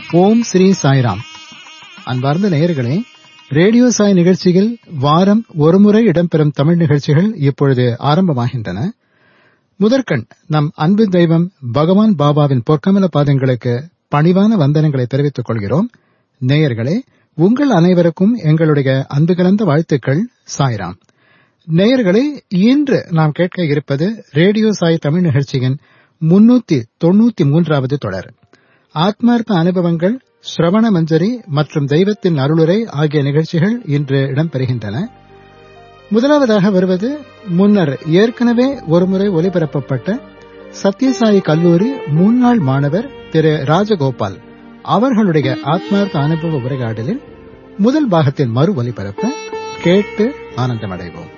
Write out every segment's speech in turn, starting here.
ஓம் ஸ்ரீ சாய்ராம் அன்பார்ந்த நேயர்களே ரேடியோ சாய் நிகழ்ச்சியில் வாரம் ஒருமுறை இடம்பெறும் தமிழ் நிகழ்ச்சிகள் இப்பொழுது ஆரம்பமாகின்றன முதற்கண் நம் அன்பு தெய்வம் பகவான் பாபாவின் பொற்கமல பாதங்களுக்கு பணிவான வந்தனங்களை தெரிவித்துக் கொள்கிறோம் நேயர்களே உங்கள் அனைவருக்கும் எங்களுடைய அன்பு கலந்த வாழ்த்துக்கள் சாய்ராம் நேயர்களே இன்று நாம் கேட்க இருப்பது ரேடியோ சாய் தமிழ் நிகழ்ச்சியின் முன்னூத்தி தொண்ணூத்தி மூன்றாவது தொடர் ஆத்மார்த்த அனுபவங்கள் ஸ்ரவண மஞ்சரி மற்றும் தெய்வத்தின் அருளுரை ஆகிய நிகழ்ச்சிகள் இன்று இடம்பெறுகின்றன முதலாவதாக வருவது முன்னர் ஏற்கனவே ஒருமுறை ஒலிபரப்பப்பட்ட சத்யசாயி கல்லூரி முன்னாள் மாணவர் திரு ராஜகோபால் அவர்களுடைய ஆத்மார்த்த அனுபவ உரையாடலில் முதல் பாகத்தின் மறு ஒலிபரப்பு கேட்டு ஆனந்தமடைவோம்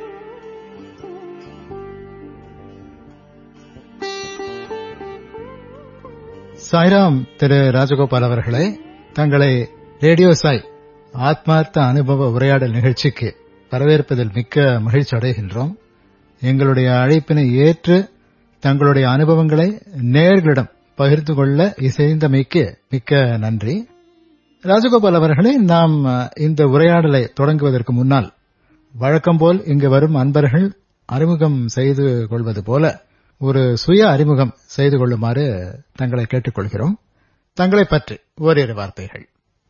சாய்ராம் திரு ராஜகோபால் அவர்களே தங்களை ரேடியோ சாய் ஆத்மார்த்த அனுபவ உரையாடல் நிகழ்ச்சிக்கு வரவேற்பதில் மிக்க மகிழ்ச்சி அடைகின்றோம் எங்களுடைய அழைப்பினை ஏற்று தங்களுடைய அனுபவங்களை நேர்களிடம் பகிர்ந்து கொள்ள இசைந்தமைக்கு மிக்க நன்றி ராஜகோபால் அவர்களே நாம் இந்த உரையாடலை தொடங்குவதற்கு முன்னால் வழக்கம் போல் இங்கு வரும் அன்பர்கள் அறிமுகம் செய்து கொள்வது போல ஒரு சுய அறிமுகம் செய்து கொள்ளுமாறு தங்களை கேட்டுக்கொள்கிறோம் தங்களை பற்றி ஓரிரு வார்த்தைகள்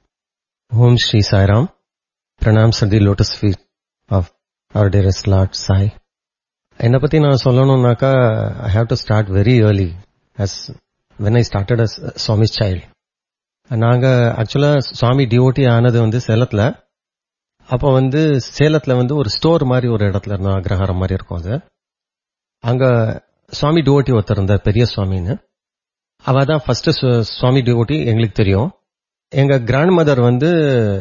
ஓம் ஸ்ரீ சாய்ராம் பிரணாம் சதி lotus feet of our dearest lord Sai என்னை பத்தி நான் சொல்லணும்னாக்கா I have to start very early as when I started as Swami child நாங்க ஆக்சுவலா சுவாமி டிஓடி ஆனது வந்து சேலத்துல அப்போ வந்து சேலத்துல வந்து ஒரு ஸ்டோர் மாதிரி ஒரு இடத்துல இருந்தோம் அக்ரஹாரம் மாதிரி இருக்கும் அது அங்க சுவாமி டிஓட்டி ஒருத்தர் இருந்தார் பெரிய சுவாமின்னு அவ தான் ஃபர்ஸ்ட் சுவாமி டிஓட்டி எங்களுக்கு தெரியும் எங்க கிராண்ட் மதர் வந்து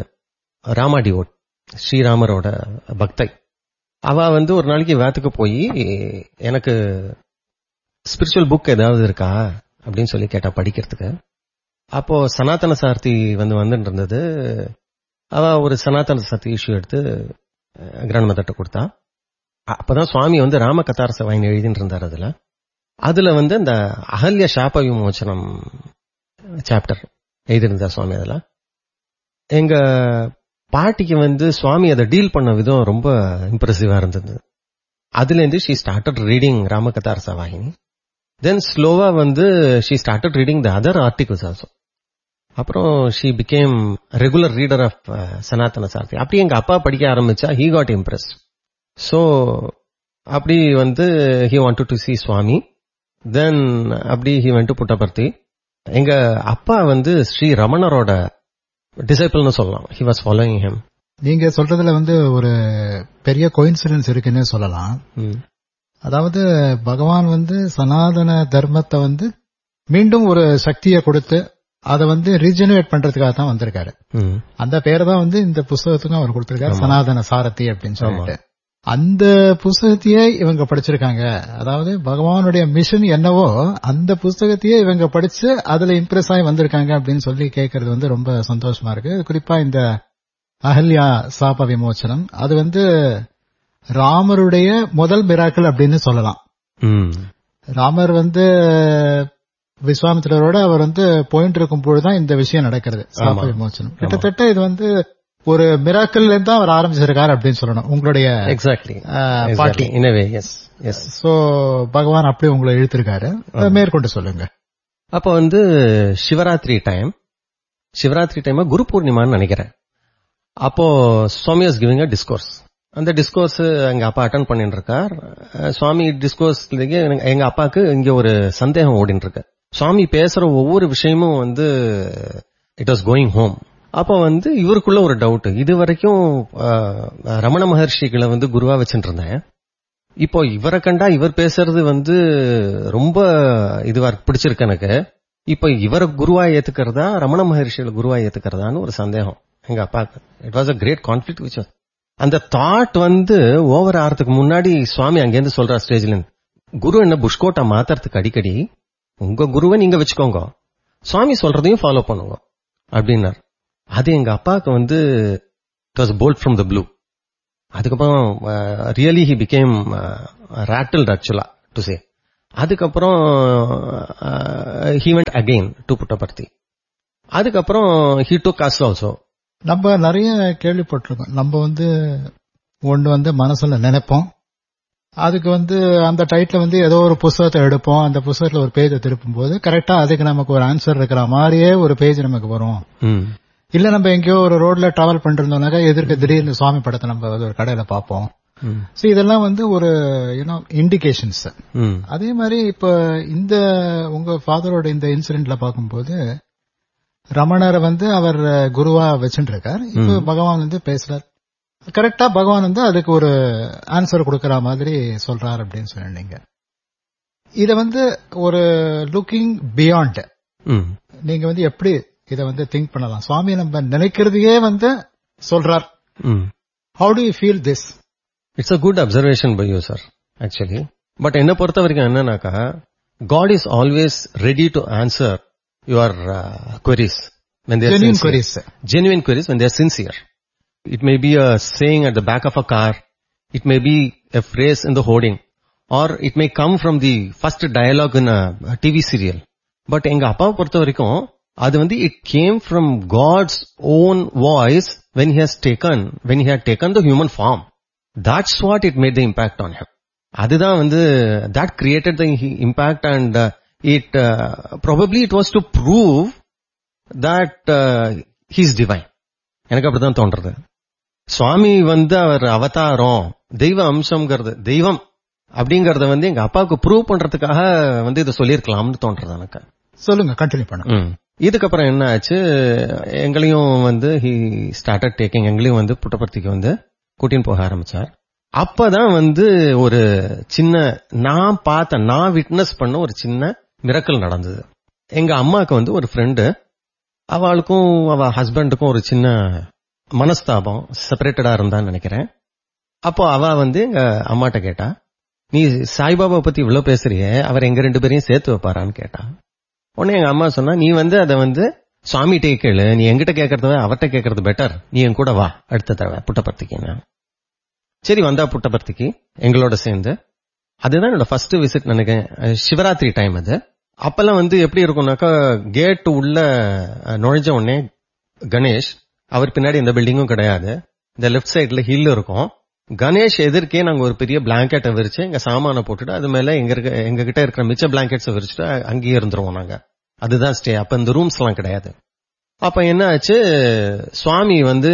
ராமா டிஓட் ஸ்ரீராமரோட பக்தை அவ வந்து ஒரு நாளைக்கு வேத்துக்கு போய் எனக்கு ஸ்பிரிச்சுவல் புக் ஏதாவது இருக்கா அப்படின்னு சொல்லி கேட்டா படிக்கிறதுக்கு அப்போ சனாதன சார்த்தி வந்து வந்துட்டு இருந்தது அவ ஒரு சனாதன சார்த்தி இஷ்யூ எடுத்து கிராண்ட் மதர்கிட்ட கொடுத்தா அப்பதான் சுவாமி வந்து ராம கதாரச வாங்கி எழுதிட்டு இருந்தார் அதுல அதுல வந்து இந்த அகல்ய சாப விமோச்சனம் சாப்டர் எழுதியிருந்தார் சுவாமி அதுல எங்க பாட்டிக்கு வந்து சுவாமி அதை டீல் பண்ண விதம் ரொம்ப இம்ப்ரெசிவா இருந்தது அதுல இருந்து she started reading Ramakatharasa Vahini then ஸ்லோவா வந்து she started reading the other articles also அப்புறம் she became regular reader of Sanathana Sarathi அப்படி எங்க அப்பா படிக்க ஆரம்பிச்சா ஹீ காட் இம்ப்ரெஸ் ஸோ அப்படி வந்து he want to see Swami then அப்படி ஹி வெண்ட் டு புட்டபர்த்தி எங்க அப்பா வந்து ஸ்ரீ ரமணரோட டிசைபிள்னு சொல்லலாம் ஹி வாஸ் ஃபாலோயிங் ஹிம் நீங்க சொல்றதுல வந்து ஒரு பெரிய கோயின்சிடன்ஸ் இருக்குன்னு சொல்லலாம் அதாவது பகவான் வந்து சனாதன தர்மத்தை வந்து மீண்டும் ஒரு சக்தியை கொடுத்து அதை வந்து ரீஜெனரேட் பண்றதுக்காக தான் வந்திருக்காரு அந்த பேரை தான் வந்து இந்த புஸ்தகத்துக்கும் அவர் கொடுத்திருக்காரு சனாதன சாரதி அப்படின்னு சொல்லிட்டு அந்த புஸ்தகத்தையே இவங்க படிச்சிருக்காங்க அதாவது பகவானுடைய மிஷன் என்னவோ அந்த புஸ்தகத்தையே இவங்க படிச்சு அதுல இம்ப்ரெஸ் ஆகி வந்திருக்காங்க அப்படின்னு சொல்லி கேட்கறது வந்து ரொம்ப சந்தோஷமா இருக்கு குறிப்பா இந்த அகல்யா சாப விமோச்சனம் அது வந்து ராமருடைய முதல் மிராக்கள் அப்படின்னு சொல்லலாம் ராமர் வந்து விஸ்வாமித்திரரோட அவர் வந்து போயிட்டு இருக்கும் பொழுதுதான் இந்த விஷயம் நடக்கிறது சாப விமோச்சனம் கிட்டத்தட்ட இது வந்து ஒரு மிராக்கல் இருந்து அவர் ஆரம்பிச்சிருக்காரு அப்படின்னு சொல்லணும் உங்களுடைய எக்ஸாக்ட்லி பாட்டி எஸ் எஸ் சோ பகவான் அப்படி உங்களை இழுத்திருக்காரு மேற்கொண்டு சொல்லுங்க அப்ப வந்து சிவராத்திரி டைம் சிவராத்திரி டைம் குரு பூர்ணிமான்னு நினைக்கிறேன் அப்போ Swami was giving a discourse அந்த டிஸ்கோர்ஸ் எங்க அப்பா அட்டன் பண்ணிட்டு இருக்கார் சுவாமி டிஸ்கோர்ஸ் எங்க அப்பாவுக்கு இங்க ஒரு சந்தேகம் ஓடிட்டு இருக்கு சுவாமி பேசுற ஒவ்வொரு விஷயமும் வந்து இட் வாஸ் கோயிங் ஹோம் அப்ப வந்து இவருக்குள்ள ஒரு டவுட் இது வரைக்கும் ரமண மகர்ஷிகளை வந்து குருவா வச்சுட்டு இருந்தேன் இப்போ இவரை கண்டா இவர் பேசுறது வந்து ரொம்ப இதுவா பிடிச்சிருக்கு எனக்கு இப்போ இவரை குருவா ஏத்துக்கிறதா ரமண மகர்ஷிகளை குருவா ஏத்துக்கிறதான்னு ஒரு சந்தேகம் எங்க அப்பாவுக்கு it was a great conflict which அந்த தாட் வந்து ஓவர் ஆறதுக்கு முன்னாடி சுவாமி அங்கேருந்து சொல்றார் ஸ்டேஜ்ல இருந்து குரு என்ன புஷ்கோட்டா மாத்துறதுக்கு அடிக்கடி உங்க குருவை நீங்க வச்சுக்கோங்க சுவாமி சொல்றதையும் ஃபாலோ பண்ணுங்க அப்படின்னார் அது எங்க அப்பாவுக்கு வந்து it was bolt from the blue அதுக்கப்புறம் ரியலி ஹி பிகேம் ரேட்டில்ட் ஆக்சுவலா டு சே அதுக்கப்புறம் he went again to Puttaparthi அதுக்கப்புறம் ஹீ டு காஸ் ஆல்சோ நம்ம நிறைய கேள்விப்பட்டிருக்கோம் நம்ம வந்து ஒண்ணு வந்து மனசுல நினைப்போம் அதுக்கு வந்து அந்த டைட்டில் வந்து ஏதோ ஒரு புஸ்தகத்தை எடுப்போம் அந்த புஸ்தகத்துல ஒரு பேஜை திருப்பும் போது கரெக்டா அதுக்கு நமக்கு ஒரு ஆன்சர் இருக்கிற மாதிரியே ஒரு பேஜ் நமக்கு வரும் இல்ல நம்ம எங்கேயோ ஒரு ரோட்ல டிராவல் பண்ணிட்டு இருந்தோம்னாக்கா எதிர்க்க திடீர்னு சுவாமி படத்தை நம்ம ஒரு கடையில பார்ப்போம் சோ இதெல்லாம் வந்து ஒரு யூனோ இண்டிகேஷன்ஸ் அதே மாதிரி இப்ப இந்த உங்க ஃபாதரோட இந்த இன்சிடென்ட்ல பார்க்கும்போது ரமணரை வந்து அவர் குருவா வச்சுட்டு இருக்கார் இப்ப பகவான் வந்து பேசுறார் கரெக்டா பகவான் வந்து அதுக்கு ஒரு ஆன்சர் கொடுக்கற மாதிரி சொல்றார் அப்படின்னு சொன்னீங்க இத வந்து ஒரு லுக்கிங் பியாண்ட் நீங்க வந்து எப்படி இத வந்து திங்க் பண்ணலாம் சுவாமி நம்ம நினைக்கிறதையே வந்து சொல்றார் how do you feel this it's a good observation by you sir actually but என்ன பொறுத்த வரைக்கும் என்னன்னாக்கா God is always ready to answer your queries when they are Genuine sincere. queries. Genuine queries when they are sincere. It may be a saying at the back of a car. It may be a phrase in the hoarding. Or it may come from the first dialogue in a, a TV serial. But எங்க அப்பாவை பொறுத்த வரைக்கும் அது வந்து it came from God's own voice when he has taken, when he had taken the human form. That's what it made the impact on him. அதுதான் வந்து that created the he- impact and uh, it uh, probably it was to prove that uh, he's divine. எனக்கு அப்படிதான் தோன்றது சுவாமி வந்து அவர் அவதாரம் தெய்வ அம்சம்ங்கிறது தெய்வம் அப்படிங்கறத வந்து எங்க அப்பாவுக்கு ப்ரூவ் பண்றதுக்காக வந்து இதை சொல்லியிருக்கலாம்னு தோன்றது எனக்கு சொல்லுங்க கண்டினியூ பண்ணுங்க ம். இதுக்கப்புறம் என்ன ஆச்சு எங்களையும் வந்து ஹி ஸ்டார்டட் டேக்கிங் எங்களையும் வந்து புட்டபர்த்திக்கு வந்து கூட்டின்னு போக ஆரம்பிச்சார் அப்பதான் வந்து ஒரு சின்ன நான் பார்த்த நான் விட்னஸ் பண்ண ஒரு சின்ன மிரக்கல் நடந்தது எங்க அம்மாக்கு வந்து ஒரு ஃப்ரெண்டு அவளுக்கும் அவ ஹஸ்பண்டுக்கும் ஒரு சின்ன மனஸ்தாபம் செப்பரேட்டடா இருந்தான்னு நினைக்கிறேன் அப்போ அவ வந்து எங்க அம்மாட்ட கேட்டா நீ சாய்பாபா பத்தி இவ்வளவு பேசுறியே அவர் எங்க ரெண்டு பேரையும் சேர்த்து வைப்பாரான்னு கேட்டா உடனே எங்க அம்மா சொன்னா நீ வந்து அதை வந்து சுவாமிகிட்டே கேளு நீ எங்கிட்ட கேட்கறத விட அவர்கிட்ட கேட்கறது பெட்டர் நீ என் கூட வா அடுத்த தடவை புட்டபர்த்திக்கு சரி வந்தா புட்டபர்த்திக்கு எங்களோட சேர்ந்து அதுதான் என்னோட ஃபர்ஸ்ட் விசிட் நினைக்கிறேன் அஹ் சிவராத்திரி டைம் அது அப்பெல்லாம் வந்து எப்படி இருக்கும்னாக்கா கேட் உள்ள அஹ், நுழைஞ்ச உடனே கணேஷ் அவர் பின்னாடி எந்த பில்டிங்கும் கிடையாது இந்த லெஃப்ட் சைடுல ஹில் இருக்கும் கணேஷ் எதிர்க்கே நாங்க ஒரு பெரிய பிளாங்கெட்டை விரிச்சு எங்க சாமானை போட்டுட்டு அது மேல எங்க இருக்க எங்க கிட்ட இருக்கிற மிச்ச பிளாங்கெட்ஸை விரிச்சுட்டு அ- அங்கேயே இருந்துருவோம் நாங்க அதுதான் ஸ்டே அப்ப இந்த ரூம்ஸ் எல்லாம் கிடையாது அப்ப என்ன ஆச்சு சுவாமி வந்து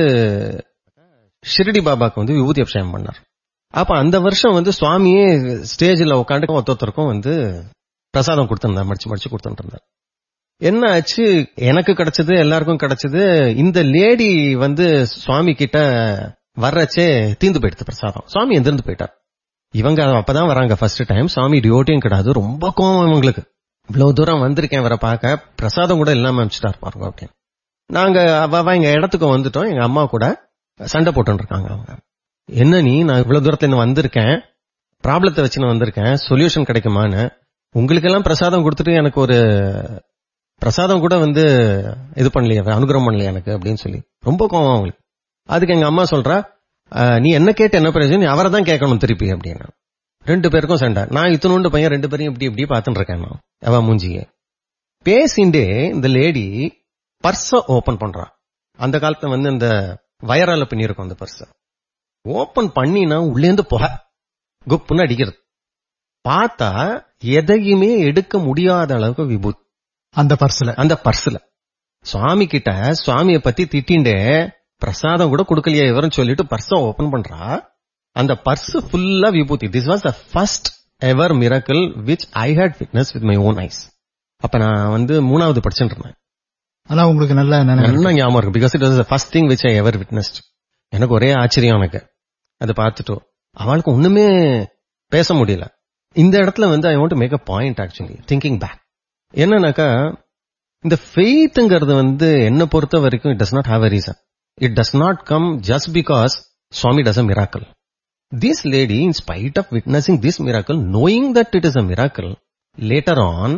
ஷிரடி பாபாக்கு வந்து விபூதி அபிஷேகம் பண்ணார் அப்ப அந்த வருஷம் வந்து சுவாமியே ஸ்டேஜில் உட்காந்து ஒருத்தருக்கும் வந்து பிரசாதம் கொடுத்திருந்தார் மடிச்சு மடிச்சு கொடுத்துட்டு இருந்தார் என்ன ஆச்சு எனக்கு கிடைச்சது எல்லாருக்கும் கிடைச்சது இந்த லேடி வந்து சுவாமி கிட்ட வர்றச்சே தீந்து போயிடுது பிரசாதம் சுவாமி எந்திருந்து போயிட்டார் இவங்க அப்பதான் வராங்க ஃபர்ஸ்ட் டைம் சுவாமி டியோட்டியும் கிடையாது ரொம்ப கோவம் இவங்களுக்கு இவ்வளவு தூரம் வந்திருக்கேன் இவரை பார்க்க பிரசாதம் கூட இல்லாம அனுப்பிச்சிட்டார் பாருங்க அப்படின்னு நாங்க அவ அவ எங்க இடத்துக்கு வந்துட்டோம் எங்க அம்மா கூட சண்டை போட்டு இருக்காங்க அவங்க என்ன நீ நான் இவ்வளவு தூரத்துல இருந்து வந்திருக்கேன் ப்ராப்ளத்தை வச்சு நான் வந்திருக்கேன் சொல்யூஷன் கிடைக்குமான்னு உங்களுக்கெல்லாம் பிரசாதம் கொடுத்துட்டு எனக்கு ஒரு பிரசாதம் கூட வந்து இது பண்ணலையே அனுகிரகம் பண்ணலையே எனக்கு அப்படின்னு சொல்லி ரொம்ப கோவம் அவங்களுக்கு அதுக்கு எங்க அம்மா சொல்றா "அஹ், நீ என்ன கேட்டு என்ன பிரயோஜனம் நீ அவரை தான் கேட்கணும் திருப்பி அப்படின்னு ரெண்டு பேருக்கும் சண்டை நான் இத்தனோண்டு பையன் ரெண்டு பேரையும் இப்படி இப்படி பார்த்துட்டு இருக்கேன் நான் அவ மூஞ்சிய பேசிண்டே இந்த லேடி பர்ஸ ஓபன் பண்றா அந்த காலத்துல வந்து இந்த வயரால பின்னிருக்கும் அந்த பர்ஸ ஓபன் பண்ணினா உள்ளேந்து புகை குப்புன்னு அடிக்கிறது பார்த்தா எதையுமே எடுக்க முடியாத அளவுக்கு விபூத் அந்த பர்ஸ்ல அந்த பர்ஸ்ல சுவாமி கிட்ட சுவாமிய பத்தி திட்டிண்டே பிரசாதம் கூட கொடுக்கலையா இவரும் சொல்லிட்டு பர்ஸ ஓபன் பண்றா அந்த பர்ஸ் ஃபுல்லா vibhuti this was the first ever miracle which I had witness with my own eyes அப்ப நான் வந்து மூணாவது படிச்சுட்டு இருந்தேன் ஆனா உங்களுக்கு நல்ல நினைவு நல்லா ஞாபகம் இருக்கு because it was first thing which I ever witnessed எனக்கு ஒரே ஆச்சரியம் எனக்கு அதை பார்த்துட்டோம் அவளுக்கு ஒண்ணுமே பேச முடியல இந்த இடத்துல வந்து I want make a point actually thinking back என்னன்னாக்கா இந்த ஃபெய்த்ங்கிறது வந்து என்ன பொறுத்த வரைக்கும் it does not have a reason it does not come just because Swami does a miracle this lady in spite of witnessing this miracle knowing that it is a miracle later on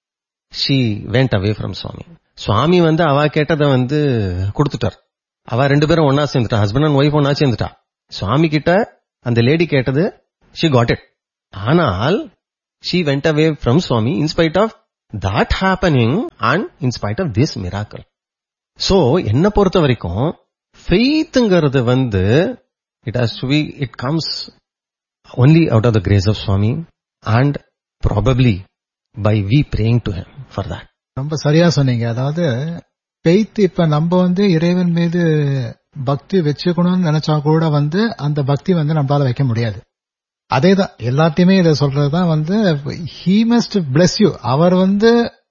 she went away from Swami Swami வந்து அவ கேட்டதை வந்து கொடுத்துட்டார் அவ ரெண்டு பேரும் ஒன்னா சேர்ந்துட்டா husband and wife ஒன்னா சேர்ந்துட்டா சுவாமி கிட்ட அந்த லேடி கேட்டது ஷி காட் இட் ஆனால் she went away from Swami in spite of that happening and in spite of this miracle so என்ன பொறுத்த வரைக்கும் ஃபெய்த்ங்கிறது வந்து it has to be it comes only out of the grace of Swami and probably by we praying to him for that ரொம்ப சரியா சொன்னீங்க அதாவது Beit இப்ப நம்ம வந்து இறைவன் மீது பக்தி வச்சுக்கணும்னு நினைச்சா கூட வந்து அந்த பக்தி வந்து நம்மளால வைக்க முடியாது அதேதான் எல்லாத்தையுமே இதை சொல்றதுதான் வந்து ஹீ மஸ்ட் பிளஸ் யூ அவர் வந்து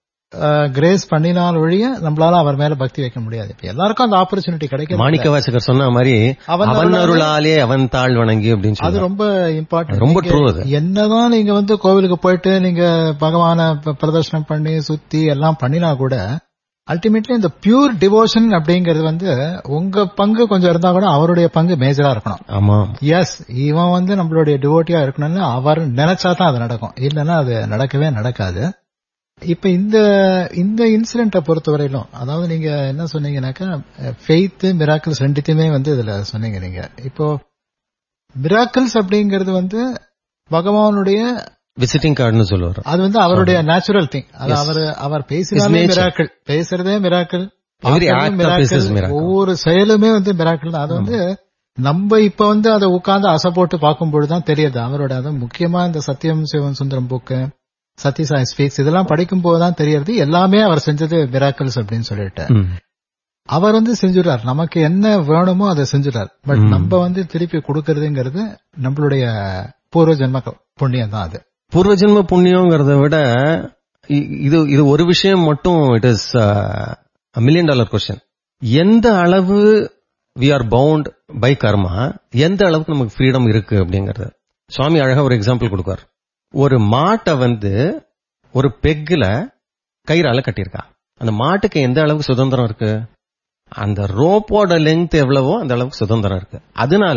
கிரேஸ் பண்ணினால் ஒழிய நம்மளால அவர் மேல பக்தி வைக்க முடியாது இப்ப எல்லாருக்கும் அந்த ஆப்பர்ச்சுனிட்டி கிடைக்கும் மாணிக்க வாசகர் சொன்ன மாதிரி அவன் அவன் அருளாலே அவன் தாழ் வணங்கி அப்படின்னு அது சொல்லி ரொம்ப இம்பார்ட்டன்ட் ரொம்ப true அது. என்னதான் நீங்க வந்து கோவிலுக்கு போயிட்டு நீங்க பகவான ப- பிரதர்ஷனம் பண்ணி சுத்தி எல்லாம் பண்ணினா கூட அல்டிமேட்லி இந்த பியூர் டிவோஷன் அப்படிங்கிறது வந்து உங்க பங்கு கொஞ்சம் இருந்தா கூட அவருடைய பங்கு மேஜரா இருக்கணும் ஆமா எஸ் இவன் வந்து நம்மளுடைய டிவோட்டியா இருக்கணும்னு அவர் நினைச்சா தான் அது நடக்கும் இல்லைன்னா அது நடக்கவே நடக்காது இப்ப இந்த இந்த இன்சிடென்ட்டை பொறுத்தவரையிலும் அதாவது நீங்க என்ன சொன்னீங்கன்னாக்கா ஃபெய்த் மிராக்கிள்ஸ் ரெண்டுத்தையுமே வந்து இதுல சொன்னீங்க நீங்க இப்போ மிராக்கிள்ஸ் அப்படிங்கிறது வந்து பகவானுடைய விசிட்டிங் கார்டுன்னு சொல்லுவார் அது வந்து அவருடைய நேச்சுரல் திங் அது அவர் அவர் பேசினாலே nature. மிராக்கிள் பேசுறதே miracle Every act of his is miracle. ஒவ்வொரு செயலுமே வந்து மிராக்கிள் தான் அது வந்து நம்ம இப்ப வந்து அதை உட்கார்ந்து அசை போட்டு பார்க்கும்பொழுதுதான் தெரியுது அவரோட அது முக்கியமா இந்த சத்தியம் சிவன் சுந்தரம் புக்கு சத்யசாய் ஸ்பீக்ஸ் இதெல்லாம் படிக்கும் போதுதான் தெரியறது எல்லாமே அவர் செஞ்சது மிராக்கிள்ஸ் அப்படின்னு சொல்லிட்டு ம். அவர் வந்து செஞ்சுறார் நமக்கு என்ன வேணுமோ அதை செஞ்சுறார் பட் ம். நம்ம வந்து திருப்பி கொடுக்கறதுங்கிறது நம்மளுடைய பூர்வ ஜென்ம க- புண்ணியம் தான் அது பூர்வ ஜென்ம புண்ணியங்கிறத விட இ- இது இது ஒரு விஷயம் மட்டும் it is million dollar question எந்த அளவு we are bound by karma எந்த அளவுக்கு நமக்கு ஃப்ரீடம் இருக்கு அப்படிங்கறது சுவாமி அழகா ஒரு எக்ஸாம்பிள் கொடுக்கார் ஒரு மாட்டை வந்து ஒரு பெக்ல கயிறால கட்டியிருக்கா அந்த மாட்டுக்கு எந்த அளவுக்கு சுதந்திரம் இருக்கு அந்த ரோப்போட லெங்த் எவ்வளவோ அந்த அளவுக்கு சுதந்திரம் இருக்கு அதனால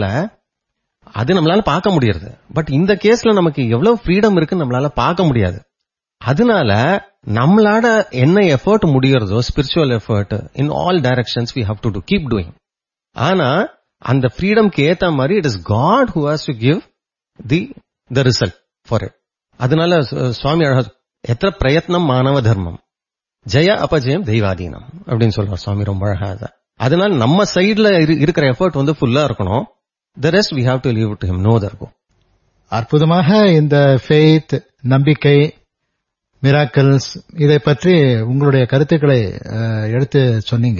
அது நம்மளால பார்க்க முடியாது பட் இந்த கேஸ்ல நமக்கு எவ்வளவு ஃப்ரீடம் இருக்குன்னு நம்மளால பார்க்க முடியாது அதனால நம்மளால என்ன எஃபர்ட் முடியறதோ spiritual effort in all directions we have to do keep doing ஆனா அந்த ஃப்ரீடம்க்கு ஏத்த மாதிரி it is God who has to give the the result for it அதனால சு- சுவாமி அழகா எத்த பிரயத்னம் மானவ தர்மம் ஜெய அபஜயம் தெய்வாதீனம் அப்படின்னு சொல்றார் சுவாமி ரொம்ப அழகா அதை. அதனால நம்ம சைடுல இருக்கிற எஃபர்ட் வந்து ஃபுல்லா இருக்கணும் the rest we have to leave to him no தர்கோ அற்புதமாக இந்த ஃபெய்த் நம்பிக்கை மிராக்கிள்ஸ் இதை பற்றி உங்களுடைய கருத்துக்களை அஹ், எடுத்து சொன்னீங்க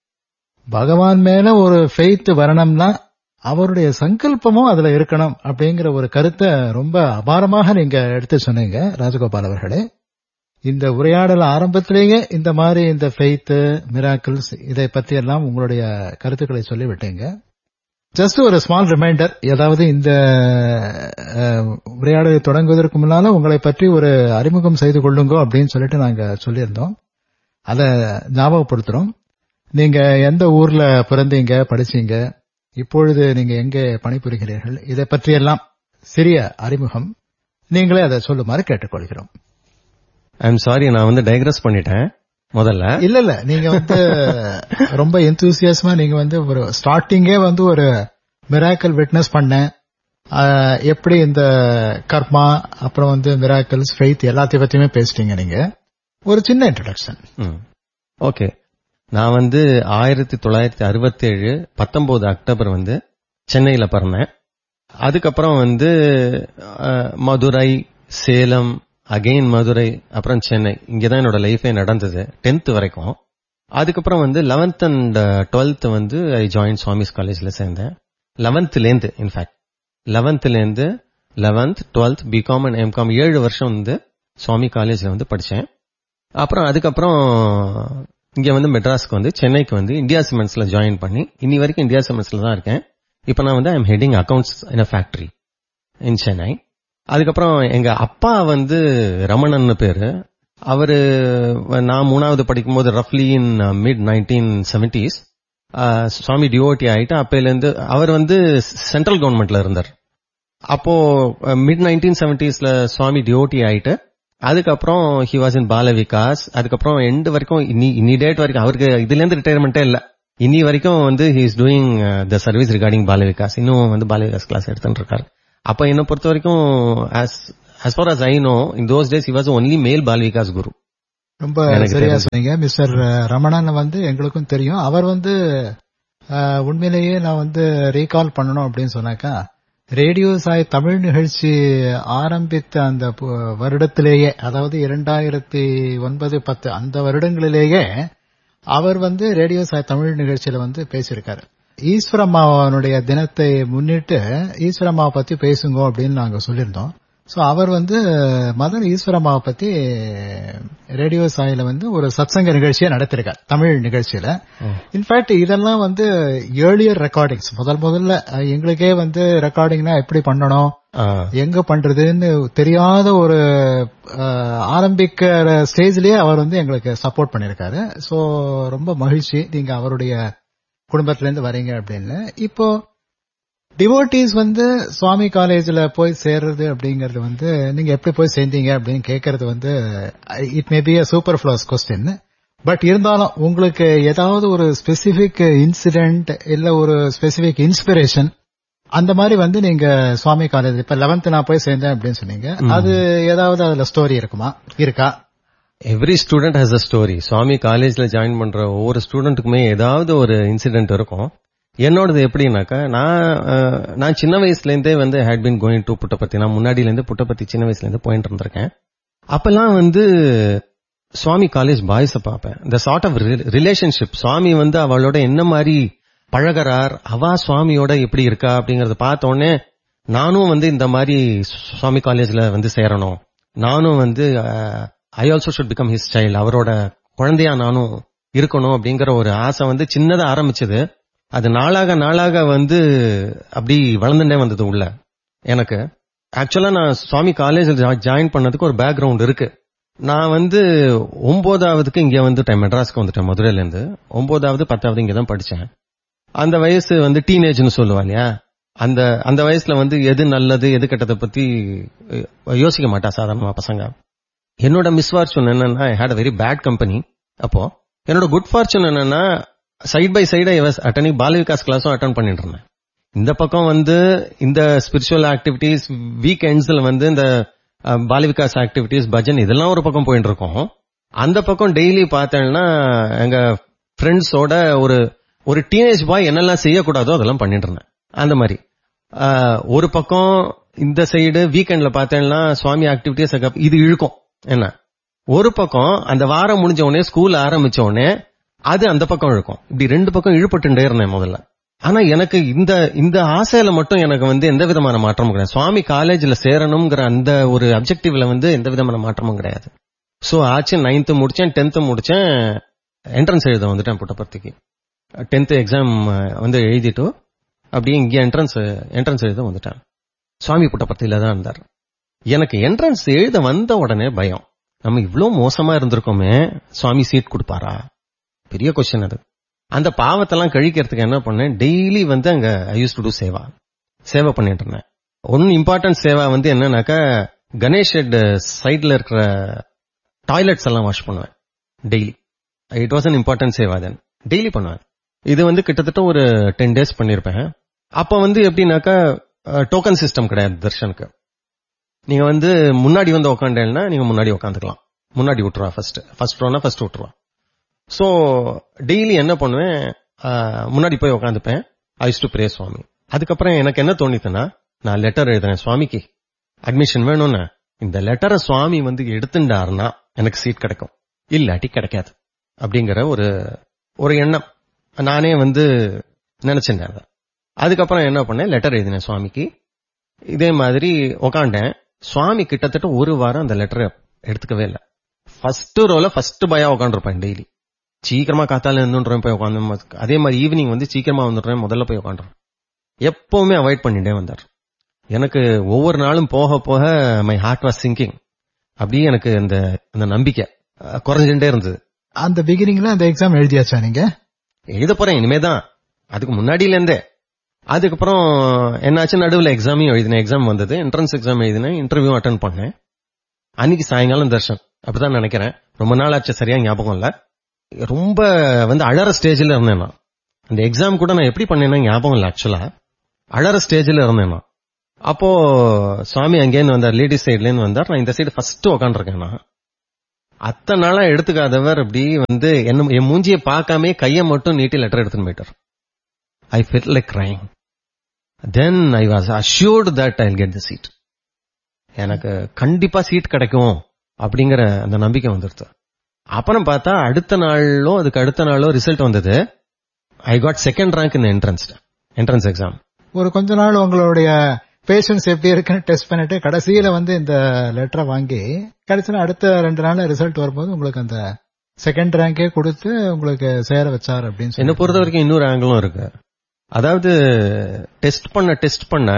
பகவான் மேல ஒரு ஃபெய்த் வரணும்னா அவருடைய சங்கல்பமும் அதுல இருக்கணும் அப்படிங்கிற ஒரு கருத்தை ரொம்ப அபாரமாக நீங்க எடுத்து சொன்னீங்க ராஜகோபால் அவர்களே இந்த உரையாடல் ஆரம்பத்திலேயே இந்த மாதிரி இந்த ஃபெய்த் மிராக்கிள்ஸ் இதை பற்றி எல்லாம் உங்களுடைய கருத்துக்களை சொல்லிவிட்டீங்க ஜஸ்ட் ஒரு ஸ்மால் ரிமைண்டர் ஏதாவது இந்த அஹ், உரையாடலை தொடங்குவதற்கு முன்னால உங்களை பற்றி ஒரு அறிமுகம் செய்து கொள்ளுங்க அப்படின்னு சொல்லிட்டு நாங்க சொல்லியிருந்தோம் அதை ஞாபகப்படுத்துறோம் நீங்க எந்த ஊர்ல பிறந்தீங்க படிச்சீங்க இப்பொழுது நீங்க எங்கே பணிபுரிகிறீர்கள் இதை பற்றியெல்லாம் சிறிய அறிமுகம் நீங்களே அதை சொல்லுமாறு கேட்டுக்கொள்கிறோம் ஐ எம் சாரி நான் வந்து டைக்ரஸ் பண்ணிட்டேன் முதல்ல இல்ல இல்ல நீங்க வந்து ரொம்ப எந்தூசியஸ்மா நீங்க வந்து ஒரு ஸ்டார்டிங்கே வந்து ஒரு மிராக்கல் விட்னஸ் பண்ணேன் ஆஹ், எப்படி இந்த கர்மா அப்புறம் வந்து மிராக்கல்ஸ் ஃபெய்த் எல்லாத்தையும் பத்தியுமே பேசிட்டீங்க நீங்க ஒரு சின்ன இன்ட்ரடக்ஷன் ஓகே நான் வந்து ஆயிரத்தி தொள்ளாயிரத்தி அறுபத்தி ஏழு பத்தொன்பது அக்டோபர் வந்து சென்னையில பிறந்தேன் அதுக்கப்புறம் வந்து அஹ், மதுரை சேலம் அகெயின் மதுரை அப்புறம் சென்னை இங்கதான் என்னோட லைஃபே நடந்தது டென்த் வரைக்கும் அதுக்கப்புறம் வந்து லெவன்த் அண்ட் டுவெல்த் வந்து ஐ ஜாயின் சுவாமிஸ் காலேஜ்ல சேர்ந்தேன் லெவன்த்லேருந்து இன்ஃபேக்ட் லெவன்த்லேருந்து eleventh twelfth BCom and MCom ஏழு வருஷம் வந்து சுவாமி காலேஜ்ல வந்து படிச்சேன் அப்புறம் அதுக்கப்புறம் இங்க வந்து மெட்ராஸ்க்கு வந்து சென்னைக்கு வந்து இந்தியா சிமெண்ட்ஸ்ல ஜாயின் பண்ணி இன்னி வரைக்கும் இந்தியா சிமெண்ட்ஸ்ல தான் இருக்கேன் இப்போ நான் வந்து I'm heading accounts in a factory in Chennai அதுக்கப்புறம் எங்க அப்பா வந்து ரமணன் பேரு அவரு நான் மூணாவது படிக்கும்போது ரஃப்லி in mid nineteen seventies Swami DOT ஆயிட்டு அப்பையிலேருந்து அவர் வந்து சென்ட்ரல் கவர்மெண்ட்ல இருந்தார் அப்போ மிட் நைன்டீன் செவன்டிஸ்ல சுவாமி டிஓடி ஆயிட்டு அதுக்கப்புறம் he was in Bala Vikas அதுக்கப்புறம் எண்டு வரைக்கும் இன்னி இன்னி டேட் வரைக்கும் அவருக்கு இதுல இருந்து ரிட்டையர்மெண்ட்டே இல்ல இன்னி வரைக்கும் வந்து he is doing the service regarding Bala Vikas இன்னும் வந்து பால விகாஸ் கிளாஸ் எடுத்துட்டு இருக்காரு அப்ப என்ன பொறுத்த வரைக்கும் as as far as I know in those days he was the only male பால விகாஸ் குரு ரொம்ப எனக்கு சரியா தெரிஞ்சு. சொன்னீங்க மிஸ்டர் ரமணன் வந்து எங்களுக்கும் தெரியும் அவர் வந்து அஹ், உண்மையிலேயே நான் வந்து ரீகால் பண்ணணும் அப்படின்னு சொன்னாக்கா ரேடியோ சாய் தமிழ் நிகழ்ச்சி ஆரம்பித்த அந்த பு- வருடத்திலேயே அதாவது இரண்டாயிரத்தி ஒன்பது பத்து அந்த வருடங்களிலேயே அவர் வந்து ரேடியோ சாய் தமிழ் நிகழ்ச்சியில வந்து பேசியிருக்காரு ஈஸ்வரம்மாவனுடைய தினத்தை முன்னிட்டு ஈஸ்வரம்மாவை பத்தி பேசுங்க அப்படின்னு நாங்க சொல்லியிருந்தோம் சோ அவர் வந்து மதர் ஈஸ்வரம்மாவை பத்தி ரேடியோ சாயில வந்து ஒரு சத்சங்க நிகழ்ச்சியை நடத்திருக்கார் தமிழ் நிகழ்ச்சியில இன்ஃபேக்ட் இதெல்லாம் வந்து ஏர்லியர் ரெக்கார்டிங்ஸ் முதல் முதல்ல அஹ், எங்களுக்கே வந்து ரெக்கார்டிங்னா எப்படி பண்ணணும் ஆ, எங்க பண்றதுன்னு தெரியாத ஒரு அஹ், ஆரம்பிக்கிற ஸ்டேஜ்லயே அவர் வந்து எங்களுக்கு சப்போர்ட் பண்ணிருக்காரு சோ ரொம்ப மகிழ்ச்சி நீங்க அவருடைய குடும்பத்துல இருந்து வரீங்க அப்படின்னு இப்போ டிவோட்டீஸ் வந்து சுவாமி காலேஜ்ல போய் சேர்றது அப்படிங்கறது வந்து நீங்க எப்படி போய் சேர்ந்தீங்க அப்படின்னு கேட்கறது வந்து it may be a superfluous question but இருந்தாலும் உங்களுக்கு ஏதாவது ஒரு ஸ்பெசிபிக் இன்சிடென்ட் இல்ல ஒரு ஸ்பெசிபிக் இன்ஸ்பிரேஷன் அந்த மாதிரி வந்து நீங்க சுவாமி காலேஜ் இப்ப லெவன்த் நான் போய் சேர்ந்தேன் அப்படின்னு சொன்னீங்க அது ஏதாவது அதுல ஸ்டோரி இருக்குமா இருக்கா every student has a story Swami காலேஜ்ல ஜாயின் பண்ற ஒவ்வொரு ஸ்டூடெண்ட்டுக்குமே ஏதாவது ஒரு இன்சிடென்ட் இருக்கும் என்னோடது எப்படின்னாக்கா நான் அஹ், நான் சின்ன வயசுல இருந்தே வந்து had been going to Puttaparthi நான் முன்னாடில இருந்து புட்டபத்தி சின்ன வயசுல இருந்து போயிட்டு இருந்திருக்கேன் அப்பெல்லாம் வந்து சுவாமி காலேஜ் பாய்ஸ பார்ப்பேன் இந்த சார்ட் ஆஃப் ரிலேஷன்ஷிப் சுவாமி வந்து அவளோட என்ன மாதிரி பழகுறார் அவா சுவாமியோட எப்படி இருக்கா அப்படிங்கறத பார்த்த உடனே நானும் வந்து இந்த மாதிரி சுவாமி காலேஜ்ல வந்து சேரணும் நானும் வந்து I also should become his child அவரோட குழந்தையா நானும் இருக்கணும் அப்படிங்கிற ஒரு ஆசை வந்து சின்னதா ஆரம்பிச்சது அது நாளாக நாளாக வந்து அப்படி வளர்ந்துட்டே வந்தது உள்ள எனக்கு ஆக்சுவலா நான் சுவாமி காலேஜில் ஜாயின் பண்ணதுக்கு ஒரு பேக்ரவுண்ட் இருக்கு நான் வந்து ஒன்பதாவதுக்கு இங்க வந்துட்டேன் மெட்ராஸ்க்கு வந்துட்டேன் மதுரையில இருந்து ஒன்பதாவது பத்தாவது இங்க தான் படிச்சேன் அந்த வயசு வந்து டீனேஜ்னு சொல்லுவா இல்லையா அந்த அந்த வயசுல வந்து எது நல்லது எது கெட்டதை பத்தி அஹ், யோசிக்க மாட்டா சாதாரணமா பசங்க என்னோட மிஸ்ஃபார்ச்சூன் என்னன்னா I had a very bad company அப்போ என்னோட குட் ஃபார்ச்சூன் என்னன்னா side by side I was அட்டனிங் பால விகாஸ் கிளாஸும் அட்டன் பண்ணிட்டு இருந்தேன் இந்த பக்கம் வந்து இந்த ஸ்பிரிச்சுவல் ஆக்டிவிட்டீஸ் வீக்கெண்ட்ஸ்ல வந்து இந்த அஹ், பால விகாஸ் ஆக்டிவிட்டீஸ் பஜன் இதெல்லாம் ஒரு பக்கம் போயிட்டு இருக்கோம் அந்த பக்கம் டெய்லி பார்த்தேன்னா எங்க ஃப்ரெண்ட்ஸோட ஒரு ஒரு டீனேஜ் பாய் என்னெல்லாம் செய்யக்கூடாதோ அதெல்லாம் பண்ணிட்டு இருந்தேன் அந்த மாதிரி ஆஹ், ஒரு பக்கம் இந்த சைடு வீக்கெண்ட்ல பார்த்தேன்னா சுவாமி ஆக்டிவிட்டிஸ் இது இழுக்கும் என்ன ஒரு பக்கம் அந்த வாரம் முடிஞ்ச உடனே ஸ்கூல் ஆரம்பிச்ச உடனே அது அந்த பக்கம் இழுக்கும் இப்படி ரெண்டு பக்கம் இழுபட்டுட்டே இருந்தேன் முதல்ல ஆனா எனக்கு இந்த இந்த ஆசையில மட்டும் எனக்கு வந்து எந்த விதமான மாற்றமும் கிடையாது சுவாமி காலேஜ்ல சேரணுங்கிற அந்த ஒரு அப்ஜெக்டிவ்ல வந்து எந்த விதமான மாற்றமும் கிடையாது சோ ஆச்சு நைன்த் முடிச்சேன் டென்த் முடிச்சேன் என்ட்ரன்ஸ் எழுத வந்துட்டேன் புட்டபர்த்திக்கு டென்த் எக்ஸாம் வந்து எழுதிட்டு அப்படியே இங்கே என்ட்ரன்ஸ் என்ட்ரன்ஸ் எழுத வந்துட்டேன் சுவாமி புட்டபர்த்தியில தான் இருந்தார் எனக்கு என்ட்ரன்ஸ் எழுத வந்த உடனே பயம் நம்ம இவ்ளோ மோசமா இருந்திருக்கோமே சுவாமி சீட் கொடுப்பாரா பெரிய கொஸ்டின் அது அந்த பாவத்தெல்லாம் கழிக்கிறதுக்கு என்ன பண்ணேன் டெய்லி வந்து அங்க I use to do seva சேவை பண்ணிட்டு இருந்தேன் ஒன்னு இம்பார்ட்டன்ட் சேவா வந்து என்னன்னாக்கா கணேஷ் ஷெட் சைட்ல இருக்கிற டாய்லெட்ஸ் எல்லாம் வாஷ் பண்ணுவேன் daily it was an important seva then daily பண்ணுவேன் இது வந்து கிட்டத்தட்ட ஒரு டென் டேஸ் பண்ணிருப்பேன் அப்ப வந்து எப்படின்னாக்கா டோக்கன் சிஸ்டம் கிடையாது தர்ஷனுக்கு நீங்க வந்து முன்னாடி வந்து உக்காண்டேன்னா நீங்க முன்னாடி உட்காந்துக்கலாம் முன்னாடி விட்டுருவா ஃபர்ஸ்ட் ஃபர்ஸ்ட் ரோனா ஃபர்ஸ்ட் விட்டுருவா சோ டெய்லி என்ன பண்ணுவேன் அஹ், முன்னாடி போய் உட்காந்துப்பேன் ஐஸ் டு பிரே சுவாமி அதுக்கப்புறம் எனக்கு என்ன தோணித்துன்னா நான் லெட்டர் எழுதுறேன் சுவாமிக்கு அட்மிஷன் வேணும்னு இந்த லெட்டரை சுவாமி வந்து எடுத்துட்டாருன்னா எனக்கு சீட் கிடைக்கும் இல்லாட்டி கிடைக்காது அப்படிங்கிற ஒரு ஒரு எண்ணம் நானே வந்து நினைச்சேன் அதை. அதுக்கப்புறம் என்ன பண்ணேன் லெட்டர் எழுதினேன் சுவாமிக்கு இதே மாதிரி உக்காண்டேன் சுவாமி கிட்டத்தட்ட ஒரு வாரம் அந்த லெட்டரை எடுத்துக்கவே இல்லை ஃபர்ஸ்ட் ரோல ஃபர்ஸ்ட் பயா உட்காந்துருப்பேன் டெய்லி சீக்கிரமா காத்தால இருந்துன்றேன் போய் உட்காந்து அதே மாதிரி ஈவினிங் வந்து சீக்கிரமா வந்துடுறேன் முதல்ல போய் உட்காந்துறேன் எப்பவுமே அவாய்ட் பண்ணிட்டே வந்தார் எனக்கு ஒவ்வொரு நாளும் போக போக மை ஹார்ட் வாஸ் சிங்கிங் அப்படியே எனக்கு அந்த அந்த நம்பிக்கை அஹ், குறைஞ்சுட்டே இருந்தது அந்த பிகினிங்ல அந்த எக்ஸாம் எழுதியாச்சா நீங்க எழுத போறேன் இனிமேதான் அதுக்கு முன்னாடியில இருந்தே அதுக்கப்புறம் என்னாச்சு நடுவில் எக்ஸாமையும் எழுதினேன் எக்ஸாம் வந்தது என்ட்ரன்ஸ் எக்ஸாம் எழுதினேன் இன்டர்வியூ அட்டன் பண்ணேன் அன்னைக்கு சாயங்காலம் தர்ஷன் அப்படிதான் நினைக்கிறேன் ரொம்ப நாள் ஆச்சு சரியா ஞாபகம் இல்ல ரொம்ப வந்து அழற ஸ்டேஜ்ல இருந்தேன் நான் அந்த எக்ஸாம் கூட நான் எப்படி பண்ணேன்னா ஞாபகம் இல்ல ஆக்சுவலா அழற ஸ்டேஜ்ல இருந்தேன் நான் அப்போ சுவாமி அங்கேருந்து வந்தார் லேடிஸ் சைட்ல இருந்து வந்தார் நான் இந்த சைடு ஃபர்ஸ்ட் உட்காந்துருக்கேன் நான் அத்தனை நாளா எடுத்துக்காதவர் அப்படி வந்து என்ன என் மூஞ்சியை பார்க்காம கையை மட்டும் நீட்டி லெட்டர் எடுத்துன்னு போயிட்டார் I fell like crying then I was assured that I get the seat எனக்கு கண்டிப்பா சீட் கிடைக்கும் அப்படிங்கிற அந்த நம்பிக்கை வந்துருச்சு அப்புறம் பார்த்தா அடுத்த நாளோ அதுக்கு அடுத்த நாளோ ரிசல்ட் வந்தது I got second rank in entrance entrance exam ஒரு கொஞ்ச நாள் உங்களுடைய பேஷன்ஸ் எப்படி இருக்குன்னு டெஸ்ட் பண்ணிட்டு கடைசியில வந்து இந்த லெட்டரை வாங்கி கடைசியில அடுத்த ரெண்டு நாள்ல ரிசல்ட் வரும்போது உங்களுக்கு அந்த செகண்ட் ரேங்கே கொடுத்து உங்களுக்கு சேர வச்சார் அப்படின்னு என்ன சொல்லி பொறுத்த வரைக்கும் இன்னொரு ஆங்கிளும் இருக்கு அதாவது டெஸ்ட் பண்ண டெஸ்ட் பண்ண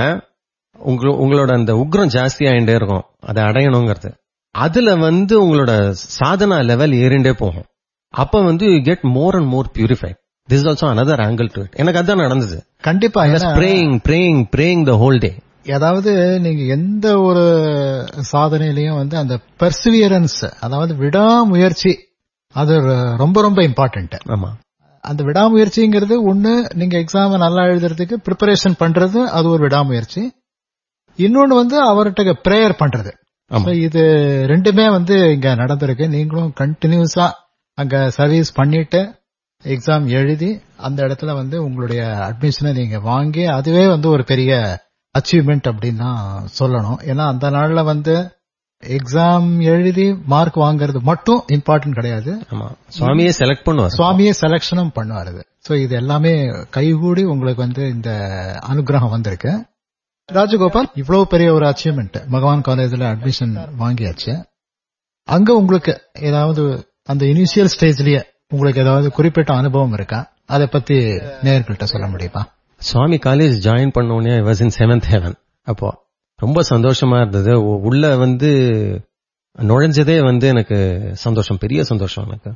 உங்க- உங்களோட அந்த உக்ரம் ஜாஸ்தி ஆயிட்டே இருக்கும் அதை அடையணுங்கிறது அதுல வந்து உங்களோட சாதனா லெவல் ஏறிண்டே போகும் அப்ப வந்து you get more and more purified this also another angle to it எனக்கு அதான் நடந்தது கண்டிப்பா ஏன்னா, praying praying praying the whole day அதாவது நீங்க எந்த ஒரு சாதனையிலையும் வந்து அந்த பெர்சிவியரன்ஸ் அதாவது விடாமுயற்சி அது ர- ரொம்ப ரொம்ப இம்பார்ட்டன்ட் ஆமா அந்த விடாமுயற்சிங்கிறது ஒண்ணு நீங்க எக்ஸாம் நல்லா எழுதுறதுக்கு ப்ரிப்பரேஷன் பண்றது அது ஒரு விடாமுயற்சி இன்னொன்னு வந்து அவர்கிட்ட பிரேயர் பண்றது ஆமா So, இது ரெண்டுமே வந்து இங்க நடந்திருக்கு நீங்களும் கண்டினியூஸா அங்க சர்வீஸ் பண்ணிட்டு எக்ஸாம் எழுதி அந்த இடத்துல வந்து உங்களுடைய அட்மிஷனை நீங்க வாங்கி அதுவே வந்து ஒரு பெரிய அச்சீவ்மெண்ட் அப்படின்னு தான் சொல்லணும் ஏன்னா அந்த நாள்ல வந்து எக்ஸாம் எழுதி மார்க் வாங்குறது மட்டும் இம்பார்ட்டன்ட் கிடையாது ஆமா சுவாமியே செலக்ட் பண்ணுவார் சுவாமியே செலக்ஷனும் பண்ணுவாரு சோ இது எல்லாமே கைகூடி உங்களுக்கு வந்து இந்த அனுகிரகம் வந்திருக்கு ராஜகோபால் இவ்வளவு பெரிய ஒரு அச்சீவ்மெண்ட் பகவான் காலேஜ்ல அட்மிஷன் வாங்கியாச்சு அங்க உங்களுக்கு ஏதாவது அந்த இனிஷியல் ஸ்டேஜ்லயே உங்களுக்கு ஏதாவது குறிப்பிட்ட அனுபவம் இருக்கா அதை பத்தி நேர்கள்ட்ட சொல்ல முடியுமா சுவாமி காலேஜ் ஜாயின் பண்ண உடனே வாஸ் இன் செவன்த் ஹெவன் அப்போ ரொம்ப சந்தோஷமா இருந்தது உ- உள்ள வந்து நுழைஞ்சதே வந்து எனக்கு சந்தோஷம் பெரிய சந்தோஷம் எனக்கு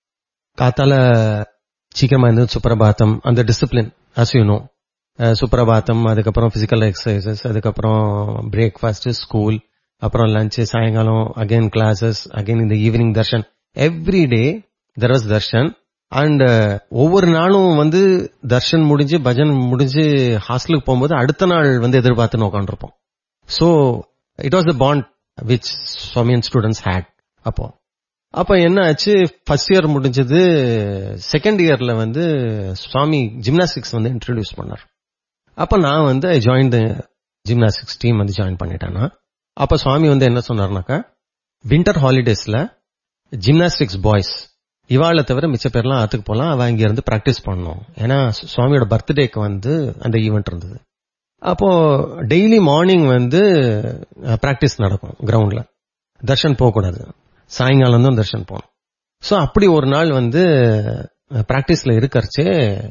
காத்தால சீக்கிரமா இருந்து சுப்ரபாத்தம் அந்த டிசிப்ளின் அசியணும் சுப்ரபாத்தம் அதுக்கப்புறம் பிசிக்கல் எக்ஸசைசஸ் அதுக்கப்புறம் பிரேக்ஃபாஸ்ட் ஸ்கூல் அப்புறம் லஞ்ச் சாயங்காலம் அகைன் கிளாஸஸ் அகைன் இந்த evening darshan every day there was darshan and ஒவ்வொரு நாளும் வந்து தர்ஷன் முடிஞ்சு பஜன் முடிஞ்சு ஹாஸ்டலுக்கு போகும்போது அடுத்த நாள் வந்து எதிர்பார்த்துன்னு உட்காந்துருப்போம் so it was the bond which Swami and students had அப்போ அப்ப என்ன ஆச்சு ஃபர்ஸ்ட் இயர் முடிஞ்சது செகண்ட் இயர்ல வந்து சுவாமி ஜிம்னாஸ்டிக்ஸ் வந்து இன்ட்ரடியூஸ் பண்ணார் அப்ப நான் வந்து I join the gymnastics team வந்து ஜாயின் பண்ணிட்டேன்னா அப்ப சுவாமி வந்து என்ன சொன்னார்னாக்கா வின்டர் ஹாலிடேஸ்ல ஜிம்னாஸ்டிக்ஸ் பாய்ஸ் இவாளை தவிர மிச்ச பேர்லாம் ஆத்துக்கு போலாம் அவ இங்க இருந்து பிராக்டிஸ் பண்ணணும் ஏன்னா சு- சுவாமியோட பர்த்டேக்கு வந்து அந்த ஈவெண்ட் இருந்தது அப்போ டெய்லி மார்னிங் வந்து பிராக்டிஸ் நடக்கும் கிரவுண்ட்ல தர்ஷன் போகக்கூடாது சாயங்காலம் தான் தர்ஷன் போகணும் ஸோ அப்படி ஒரு நாள் வந்து பிராக்டிஸ்ல இருக்கறச்சே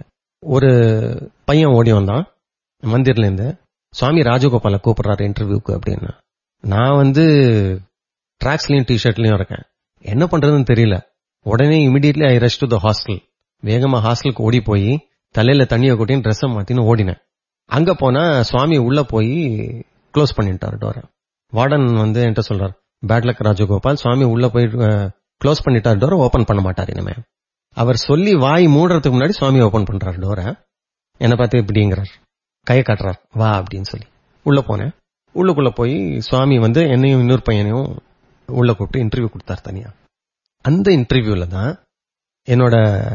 ஒரு பையன் ஓடி வந்தான் மந்திர்ல இருந்து சுவாமி ராஜகோபால கூப்பிடுறாரு இன்டர்வியூக்கு அப்படின்னு நான் வந்து ட்ராக்ஸ்லயும் டிஷர்ட்லயும் இருக்கேன் என்ன பண்றதுன்னு தெரியல உடனே immediately I rush to the hostel வேகமா ஹாஸ்டலுக்கு ஓடி போய் தலையில தண்ணியை கொட்டின்னு ட்ரெஸ்ஸை மாத்தின்னு ஓடினேன் அங்க போனா சுவாமி உள்ள போய் க்ளோஸ் பண்ணிட்டார் டோரை வார்டன் வந்து என்கிட்ட சொல்றார் பேட்லக் ராஜகோபால் சுவாமி உள்ள போய் க்ளோஸ் பண்ணிட்டார் டோரை ஓபன் பண்ண மாட்டார் இனிமே அவர் சொல்லி வாய் மூடுறதுக்கு முன்னாடி சுவாமி ஓபன் பண்றார் டோரை என்னை பார்த்து இப்படிங்கிறார் கையை காட்டுறார் வா அப்படின்னு சொல்லி உள்ள போனேன் உள்ளுக்குள்ள போய் சுவாமி வந்து என்னையும் இன்னொரு பையனையும் உள்ள கூப்பிட்டு இன்டர்வியூ கொடுத்தார் தனியா அந்த இன்டர்வியூல தான் என்னோட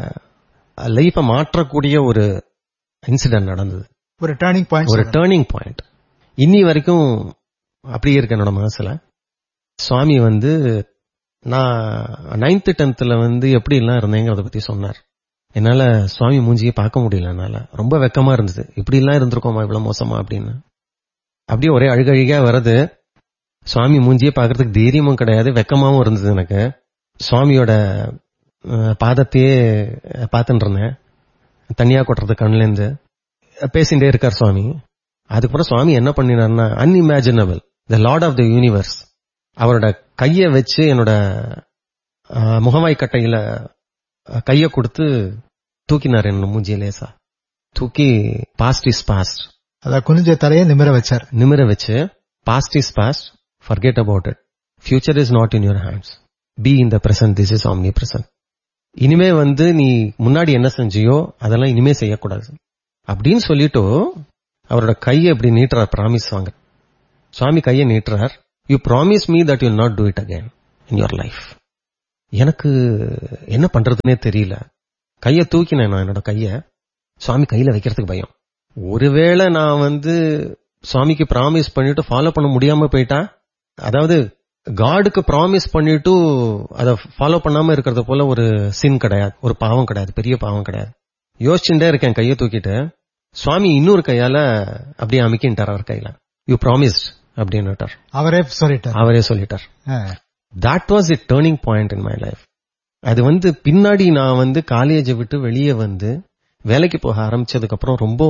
லைஃபை மாற்றக்கூடிய ஒரு இன்சிடென்ட் நடந்தது ஒரு டேர்னிங் ஒரு பாயிண்ட் டேர்னிங் பாயிண்ட் இன்னி வரைக்கும் அப்படியே இருக்கு என்னோட மனசுல சுவாமி வந்து நான் நைன்த் டென்த்ல வந்து எப்படி எல்லாம் இருந்தேங்கிறத பத்தி சொன்னார் என்னால சுவாமி மூஞ்சியை பார்க்க முடியல என்னால ரொம்ப வெக்கமா இருந்தது இப்படி எல்லாம் இருந்திருக்கோமா இவ்வளவு மோசமா அப்படின்னு அப்படியே ஒரே அழுகழுகா வருது சுவாமி மூஞ்சியை பார்க்கறதுக்கு தைரியமும் கிடையாது வெக்கமாவும் இருந்தது எனக்கு சுவாமியோட அஹ், பாதத்தையே பார்த்துட்டு இருந்தேன் தனியா கொட்டுறது கண்ணுல இருந்து பேசிட்டே இருக்கார் சுவாமி அதுக்கப்புறம் சுவாமி என்ன பண்ணினார்னா unimaginable the lord of the universe அவரோட கையை வச்சு என்னோட அஹ், முகவாய் கட்டையில அஹ், கையை கொடுத்து தூக்கினார் என்னோட மூஞ்சிய லேசா தூக்கி பாஸ்ட் இஸ் பாஸ்ட் அத குனிஞ்ச தலையை நிமிர வச்சார் நிமிர வச்சு past is past forget about it future is not in your hands be in the present this is omnipresent இனிமே வந்து நீ முன்னாடி என்ன செஞ்சியோ அதெல்லாம் இனிமே செய்யக்கூடாது அப்படின்னு சொல்லிட்டு அவரோட கையை இப்படி நீட்டுறார் ப்ராமிஸ் வாங்க சுவாமி கையை நீட்டுறார் you promise me that you not do it again in your life எனக்கு என்ன பண்றதுன்னே தெரியல கைய தூக்கினேன் நான் என்னோட கைய சுவாமி கையில வைக்கிறதுக்கு பயம் ஒருவேளை நான் வந்து சுவாமிக்கு ப்ராமிஸ் பண்ணிட்டு ஃபாலோ பண்ண முடியாம போயிட்டேன் அதாவது காடுக்கு ப்ராமிஸ் பண்ணிட்டு அதை ஃபாலோ பண்ணாம இருக்கிறது போல ஒரு சின் கிடையாது ஒரு பாவம் கிடையாது பெரிய பாவம் கிடையாது யோசிச்சுட்டே இருக்கேன் கையை தூக்கிட்டு சுவாமி இன்னொரு கையால அப்படியே அமுக்கின்ட்டார் அவர் கையில யூ ப்ராமிஸ்ட் அப்படின்னுட்டார் அவரே சொல்லிட்டார் அவரே சொல்லிட்டார் ஆ. That was it turning point in my life அது வந்து பின்னாடி நான் வந்து காலேஜை விட்டு வெளியே வந்து வேலைக்கு போக ஆரம்பிச்சதுக்கு அப்புறம் ரொம்ப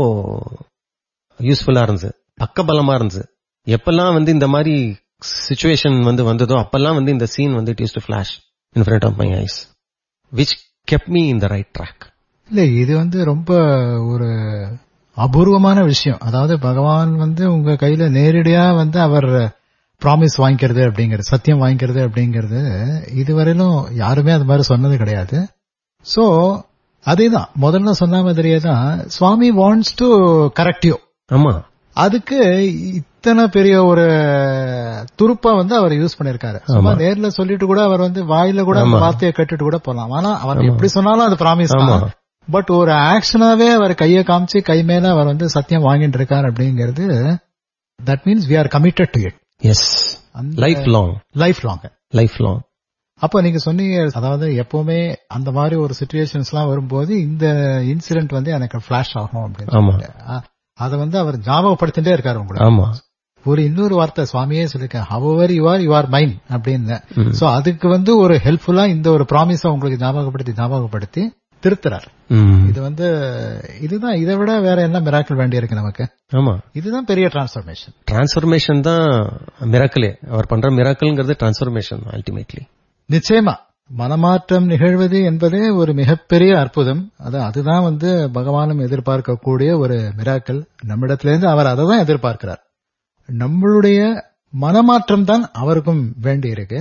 யூஸ்ஃபுல்லா இருந்துச்சு பக்கபலமா இருந்துச்சு எப்பெல்லாம் வந்து இந்த மாதிரி சுச்சுவேஷன் வந்து வந்ததோ அப்பெல்லாம் வந்து இந்த சீன் வந்து it use to flash in front of my eyes which kept me in the right track இல்ல இது வந்து ரொம்ப ஒரு அபூர்வமான விஷயம் அதாவது பகவான் வந்து உங்க கையில நேரடியா வந்து அவர் ப்ராமிஸ் வாங்கிக்கிறது அப்படிங்கிறது சத்தியம் வாங்கிக்கிறது அப்படிங்கிறது இதுவரையிலும் யாருமே அது மாதிரி சொன்னது கிடையாது சோ அதேதான் முதல்ல சொன்ன மாதிரியே தான் Swami wants to correct you ஆமா அதுக்கு இத்தனை பெரிய ஒரு துருப்பா வந்து அவர் யூஸ் பண்ணிருக்காரு சும்மா ஆமா. நேர்ல சொல்லிட்டு கூட அவர் வந்து வாயில கூட அந்த ஆமா. வார்த்தையை கேட்டுட்டு கூட போலாம் ஆனா அவர் ஆமா. எப்படி சொன்னாலும் அது ப்ராமிஸ் ஆமா தான் பட் ஒரு ஆக்ஷனாவே அவர் கையை காமிச்சு கை மேல அவர் வந்து சத்தியம் வாங்கிட்டு இருக்கார் அப்படிங்கிறது that means we are committed to it yes life long life long life long அப்ப நீங்க சொன்னீங்க அதாவது எப்பவுமே அந்த மாதிரி ஒரு சுச்சுவேஷன்ஸ் எல்லாம் வரும்போது இந்த இன்சிடென்ட் வந்து எனக்கு ஃபிளாஷ் ஆகும் அப்படின்னு ஆமா. சொல்லிட்டு. அ- அதை வந்து அவர் ஞாபகப்படுத்திட்டே இருக்காரு உங்களுக்கு ஆமா ஒரு இன்னொரு வார்த்தை சுவாமியே சொல்லிருக்கேன் whoever you are you are mine அப்படின்னு ம். சோ அதுக்கு வந்து ஒரு ஹெல்ப்ஃபுல்லா இந்த ஒரு ப்ராமிஸ உங்களுக்கு ஞாபகப்படுத்தி ஞாபகப்படுத்தி திருத்துறார் ம். இது வந்து இதுதான் இதை விட வேற என்ன மிராக்கிள் வேண்டி இருக்கு நமக்கு ஆமா இதுதான் பெரிய டிரான்ஸ்பர்மேஷன் டிரான்ஸ்ஃபர்மேஷன் தான் மிராக்கிளே அவர் பண்ற மிராக்கிள்ங்கிறது டிரான்ஸ்ஃபர்மேஷன் அல்டிமேட்லி நிச்சயமா மனமாற்றம் நிகழ்வது என்பதே ஒரு மிகப்பெரிய அற்புதம் அது அதுதான் வந்து பகவானும் எதிர்பார்க்கக்கூடிய ஒரு மிராக்கள் நம்மிடத்திலிருந்து அவர் அதை தான் எதிர்பார்க்கிறார் நம்மளுடைய மனமாற்றம் தான் அவருக்கும் வேண்டி இருக்கு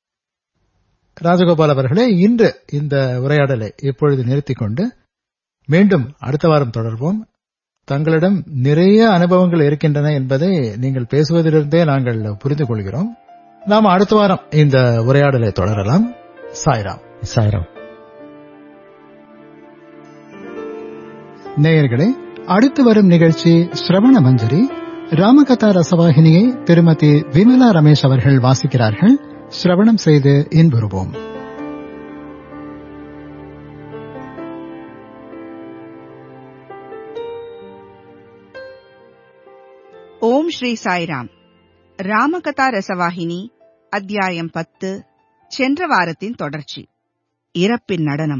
ராஜகோபால் அவர்களே இன்று இந்த உரையாடலை இப்பொழுது நிறுத்திக் கொண்டு மீண்டும் அடுத்த வாரம் தொடர்வோம் தங்களிடம் நிறைய அனுபவங்கள் இருக்கின்றன என்பதை நீங்கள் பேசுவதிலிருந்தே நாங்கள் புரிந்து கொள்கிறோம் நாம் அடுத்த வாரம் இந்த உரையாடலை தொடரலாம் சாய்ராம் சாய்ராம் நேயர்களே அடுத்து வரும் நிகழ்ச்சி ஸ்ரவண மஞ்சரி ராமகதா ரசவாகினியை திருமதி விமலா ரமேஷ் அவர்கள் வாசிக்கிறார்கள் ஸ்ரவணம் செய்து இன்புறுவோம் ஓம் ஸ்ரீ சாய்ராம் ராமகதா ரசவாகினி அத்தியாயம் பத்து சென்ற வாரத்தின் தொடர்ச்சி இறப்பின் நடனம்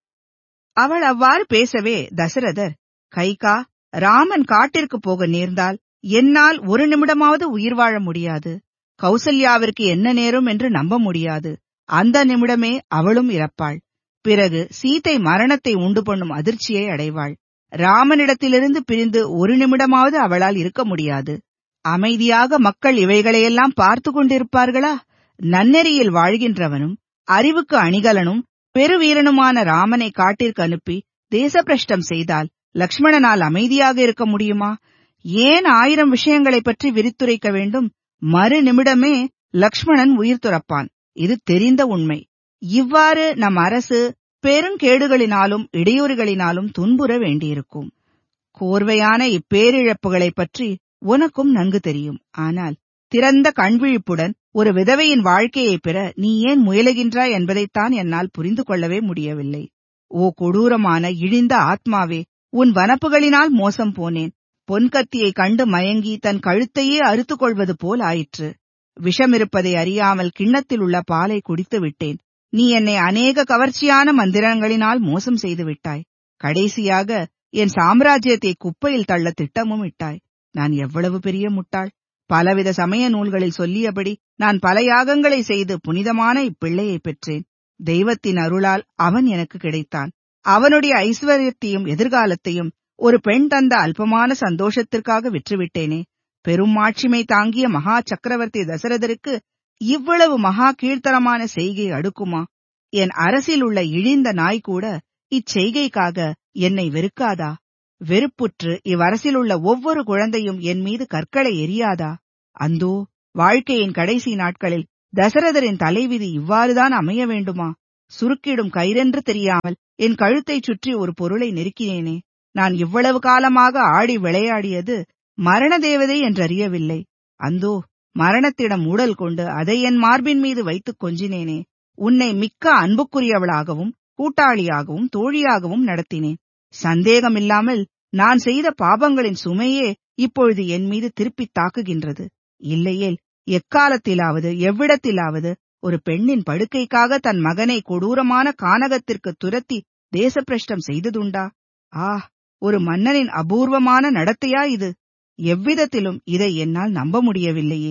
அவள் அவ்வாறு பேசவே தசரதர் கைகா ராமன் காட்டிற்கு போக நேர்ந்தால் என்னால் ஒரு நிமிடமாவது உயிர் வாழ முடியாது கௌசல்யாவிற்கு என்ன நேரும் என்று நம்ப முடியாது அந்த நிமிடமே அவளும் இறப்பாள் பிறகு சீதை மரணத்தை உண்டு பண்ணும் அதிர்ச்சியை அடைவாள் ராமனிடத்திலிருந்து பிரிந்து ஒரு நிமிடமாவது அவளால் இருக்க முடியாது அமைதியாக மக்கள் இவைகளையெல்லாம் பார்த்து கொண்டிருப்பார்களா நன்னெறியில் வாழ்கின்றவனும் அறிவுக்கு அணிகலனும் பெருவீரனுமான ராமனை காட்டிற்கு அனுப்பி தேசப்பிரஷ்டம் செய்தால் லக்ஷ்மணனால் அமைதியாக இருக்க முடியுமா ஏன் ஆயிரம் விஷயங்களைப் பற்றி விரித்துரைக்க வேண்டும் மறு நிமிடமே லக்ஷ்மணன் உயிர் துறப்பான் இது தெரிந்த உண்மை இவ்வாறு நம் அரசு பெருங்கேடுகளினாலும் இடையூறுகளினாலும் துன்புற வேண்டியிருக்கும் கோர்வையான இப்பேரிழப்புகளைப் பற்றி உனக்கும் நன்கு தெரியும் ஆனால் திறந்த கண்விழிப்புடன் ஒரு விதவையின் வாழ்க்கையை பெற நீ ஏன் முயலுகின்றாய் என்பதைத்தான் என்னால் புரிந்து கொள்ளவே முடியவில்லை ஓ கொடூரமான இழிந்த ஆத்மாவே உன் வனப்புகளினால் மோசம் போனேன் பொன்கத்தியை கண்டு மயங்கி தன் கழுத்தையே அறுத்துக் கொள்வது போல் ஆயிற்று விஷம் இருப்பதை அறியாமல் கிண்ணத்தில் உள்ள பாலை குடித்து விட்டேன் நீ என்னை அநேக கவர்ச்சியான மந்திரங்களினால் மோசம் செய்து விட்டாய் கடைசியாக என் சாம்ராஜ்யத்தை குப்பையில் தள்ள திட்டமும் இட்டாய் நான் எவ்வளவு பெரிய முட்டாள் பலவித சமய நூல்களில் சொல்லியபடி நான் பல யாகங்களை செய்து புனிதமான இப்பிள்ளையை பெற்றேன் தெய்வத்தின் அருளால் அவன் எனக்கு கிடைத்தான் அவனுடைய ஐஸ்வர்யத்தையும் எதிர்காலத்தையும் ஒரு பெண் தந்த அல்பமான சந்தோஷத்திற்காக விற்றுவிட்டேனே பெரும் மாட்சிமை தாங்கிய மகா சக்கரவர்த்தி தசரதருக்கு இவ்வளவு மகா கீழ்த்தரமான செய்கை அடுக்குமா என் அரசில் உள்ள இழிந்த நாய் கூட இச்செய்கைக்காக என்னை வெறுக்காதா வெறுப்புற்று இவ்வரசில் உள்ள ஒவ்வொரு குழந்தையும் என் மீது கற்களை எரியாதா அந்தோ வாழ்க்கையின் கடைசி நாட்களில் தசரதரின் தலைவிதி இவ்வாறுதான் அமைய வேண்டுமா சுருக்கிடும் கயிறென்று தெரியாமல் என் கழுத்தைச் சுற்றி ஒரு பொருளை நெருக்கினேனே நான் இவ்வளவு காலமாக ஆடி விளையாடியது மரண தேவதை என்றறியவில்லை அந்தோ மரணத்திடம் ஊடல் கொண்டு அதை என் மார்பின் மீது வைத்துக் கொஞ்சினேனே உன்னை மிக்க அன்புக்குரியவளாகவும் கூட்டாளியாகவும் தோழியாகவும் நடத்தினேன் சந்தேகமில்லாமல் நான் செய்த பாபங்களின் சுமையே இப்பொழுது என் மீது திருப்பித் தாக்குகின்றது இல்லையேல் எக்காலத்திலாவது எவ்விடத்திலாவது ஒரு பெண்ணின் படுக்கைக்காக தன் மகனை கொடூரமான கானகத்திற்கு துரத்தி தேசப்பிரஷ்டம் செய்ததுண்டா ஆ ஒரு மன்னனின் அபூர்வமான நடத்தையா இது எவ்விதத்திலும் இதை என்னால் நம்ப முடியவில்லையே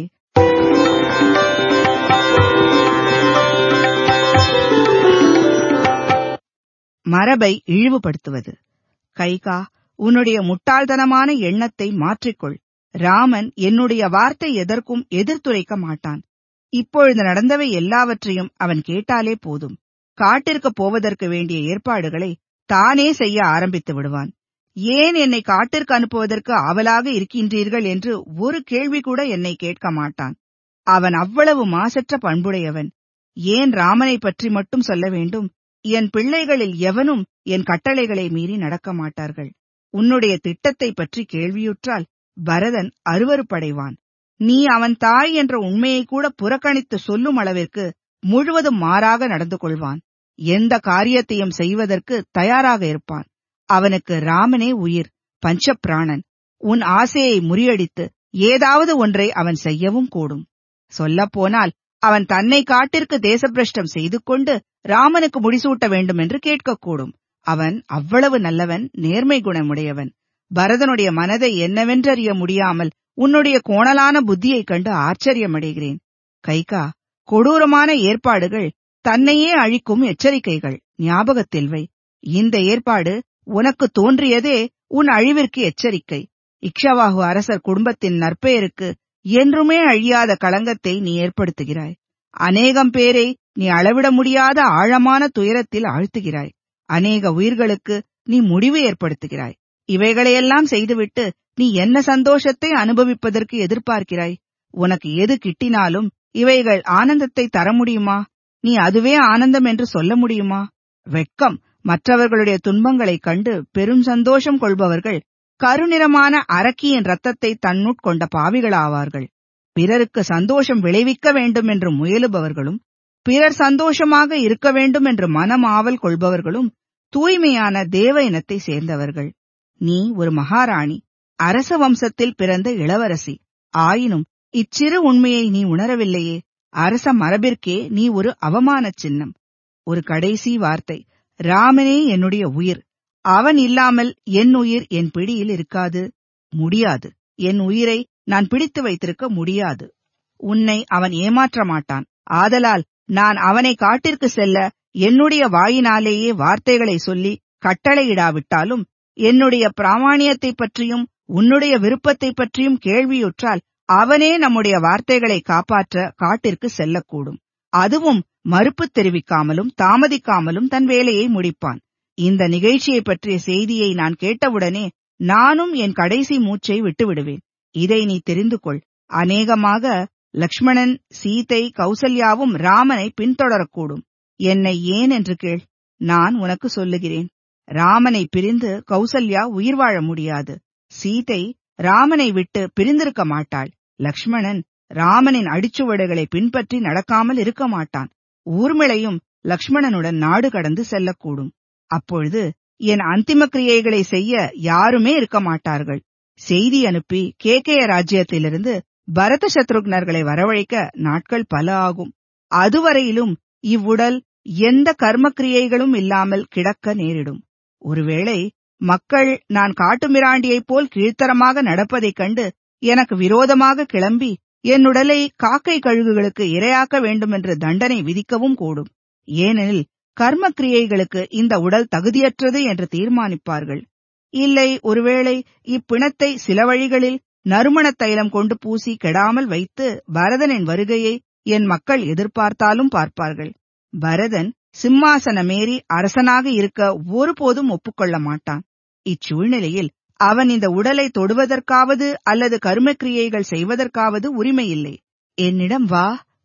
மரபை இழிவுபடுத்துவது கைகா உன்னுடைய முட்டாள்தனமான எண்ணத்தை மாற்றிக்கொள் ராமன் என்னுடைய வார்த்தை எதற்கும் எதிர்த்துரைக்க மாட்டான் இப்பொழுது நடந்தவை எல்லாவற்றையும் அவன் கேட்டாலே போதும் காட்டிற்கு போவதற்கு வேண்டிய ஏற்பாடுகளை தானே செய்ய ஆரம்பித்து விடுவான் ஏன் என்னை காட்டிற்கு அனுப்புவதற்கு ஆவலாக இருக்கின்றீர்கள் என்று ஒரு கேள்வி கூட என்னை கேட்க மாட்டான் அவன் அவ்வளவு மாசற்ற பண்புடையவன் ஏன் ராமனை பற்றி மட்டும் சொல்ல வேண்டும் என் பிள்ளைகளில் எவனும் என் கட்டளைகளை மீறி நடக்க மாட்டார்கள் உன்னுடைய திட்டத்தை பற்றி கேள்வியுற்றால் பரதன் அருவருப்படைவான் நீ அவன் தாய் என்ற உண்மையை கூட புறக்கணித்து சொல்லும் அளவிற்கு முழுவதும் மாறாக நடந்து கொள்வான் எந்த காரியத்தையும் செய்வதற்கு தயாராக இருப்பான் அவனுக்கு ராமனே உயிர் பஞ்சப்பிராணன் உன் ஆசையை முறியடித்து ஏதாவது ஒன்றை அவன் செய்யவும் கூடும் சொல்லப்போனால் அவன் தன்னை காட்டிற்கு தேசப்பிரஷ்டம் செய்து கொண்டு ராமனுக்கு முடிசூட்ட வேண்டும் என்று கேட்கக்கூடும் அவன் அவ்வளவு நல்லவன் நேர்மை குணமுடையவன் பரதனுடைய மனதை என்னவென்றறிய முடியாமல் உன்னுடைய கோணலான புத்தியைக் கண்டு ஆச்சரியமடைகிறேன் கைகா கொடூரமான ஏற்பாடுகள் தன்னையே அழிக்கும் எச்சரிக்கைகள் ஞாபகத்தில் வை இந்த ஏற்பாடு உனக்கு தோன்றியதே உன் அழிவிற்கு எச்சரிக்கை இக்ஷவாகு அரசர் குடும்பத்தின் நற்பெயருக்கு என்றுமே அழியாத களங்கத்தை நீ ஏற்படுத்துகிறாய் அநேகம் பேரை நீ அளவிட முடியாத ஆழமான துயரத்தில் ஆழ்த்துகிறாய் அநேக உயிர்களுக்கு நீ முடிவு ஏற்படுத்துகிறாய் இவைகளையெல்லாம் செய்துவிட்டு நீ என்ன சந்தோஷத்தை அனுபவிப்பதற்கு எதிர்பார்க்கிறாய் உனக்கு எது கிட்டினாலும் இவைகள் ஆனந்தத்தை தர முடியுமா நீ அதுவே ஆனந்தம் என்று சொல்ல முடியுமா வெட்கம் மற்றவர்களுடைய துன்பங்களைக் கண்டு பெரும் சந்தோஷம் கொள்பவர்கள் கருநிறமான அரக்கியின் ரத்தத்தை தன்னுட்கொண்ட பாவிகளாவார்கள் பிறருக்கு சந்தோஷம் விளைவிக்க வேண்டும் என்று முயலுபவர்களும் பிறர் சந்தோஷமாக இருக்க வேண்டும் என்று மனம் ஆவல் கொள்பவர்களும் தூய்மையான தேவ இனத்தை சேர்ந்தவர்கள் நீ ஒரு மகாராணி அரச வம்சத்தில் பிறந்த இளவரசி ஆயினும் இச்சிறு உண்மையை நீ உணரவில்லையே அரச மரபிற்கே நீ ஒரு அவமான சின்னம் ஒரு கடைசி வார்த்தை ராமனே என்னுடைய உயிர் அவன் இல்லாமல் என் உயிர் என் பிடியில் இருக்காது முடியாது என் உயிரை நான் பிடித்து வைத்திருக்க முடியாது உன்னை அவன் ஏமாற்ற மாட்டான் ஆதலால் நான் அவனை காட்டிற்கு செல்ல என்னுடைய வாயினாலேயே வார்த்தைகளை சொல்லி கட்டளையிடாவிட்டாலும் என்னுடைய பிராமாணியத்தை பற்றியும் உன்னுடைய விருப்பத்தை பற்றியும் கேள்வியுற்றால் அவனே நம்முடைய வார்த்தைகளை காப்பாற்ற காட்டிற்கு செல்லக்கூடும் அதுவும் மறுப்பு தெரிவிக்காமலும் தாமதிக்காமலும் தன் வேலையை முடிப்பான் இந்த நிகழ்ச்சியை பற்றிய செய்தியை நான் கேட்டவுடனே நானும் என் கடைசி மூச்சை விட்டுவிடுவேன் இதை நீ தெரிந்து கொள் அநேகமாக லக்ஷ்மணன் சீதை கௌசல்யாவும் ராமனை பின்தொடரக்கூடும் என்னை ஏன் என்று கேள் நான் உனக்கு சொல்லுகிறேன் ராமனை பிரிந்து கௌசல்யா உயிர் வாழ முடியாது சீதை ராமனை விட்டு பிரிந்திருக்க மாட்டாள் லக்ஷ்மணன் ராமனின் அடிச்சுவடுகளை பின்பற்றி நடக்காமல் இருக்க மாட்டான் ஊர்மிளையும் லக்ஷ்மணனுடன் நாடு கடந்து செல்லக்கூடும் அப்பொழுது என் அந்திம கிரியைகளை செய்ய யாருமே இருக்க மாட்டார்கள் செய்தி அனுப்பி கேகய ராஜ்யத்திலிருந்து பரத சத்ருக்னர்களை வரவழைக்க நாட்கள் பல ஆகும் அதுவரையிலும் இவ்வுடல் எந்த கர்ம கிரியைகளும் இல்லாமல் கிடக்க நேரிடும் ஒருவேளை மக்கள் நான் காட்டுமிராண்டியைப் போல் கீழ்த்தரமாக நடப்பதைக் கண்டு எனக்கு விரோதமாக கிளம்பி என் உடலை காக்கை கழுகுகளுக்கு இரையாக்க வேண்டுமென்று தண்டனை விதிக்கவும் கூடும் ஏனெனில் கர்ம கிரியைகளுக்கு இந்த உடல் தகுதியற்றது என்று தீர்மானிப்பார்கள் இல்லை ஒருவேளை இப்பிணத்தை சில வழிகளில் நறுமணத் தைலம் கொண்டு பூசி கெடாமல் வைத்து பரதனின் வருகையை என் மக்கள் எதிர்பார்த்தாலும் பார்ப்பார்கள் பரதன் சிம்மாசனமேறி அரசனாக இருக்க ஒருபோதும் ஒப்புக்கொள்ள மாட்டான் இச்சூழ்நிலையில் அவன் இந்த உடலை தொடுவதற்காவது அல்லது கருமக்கிரியைகள் செய்வதற்காவது உரிமையில்லை என்னிடம் வா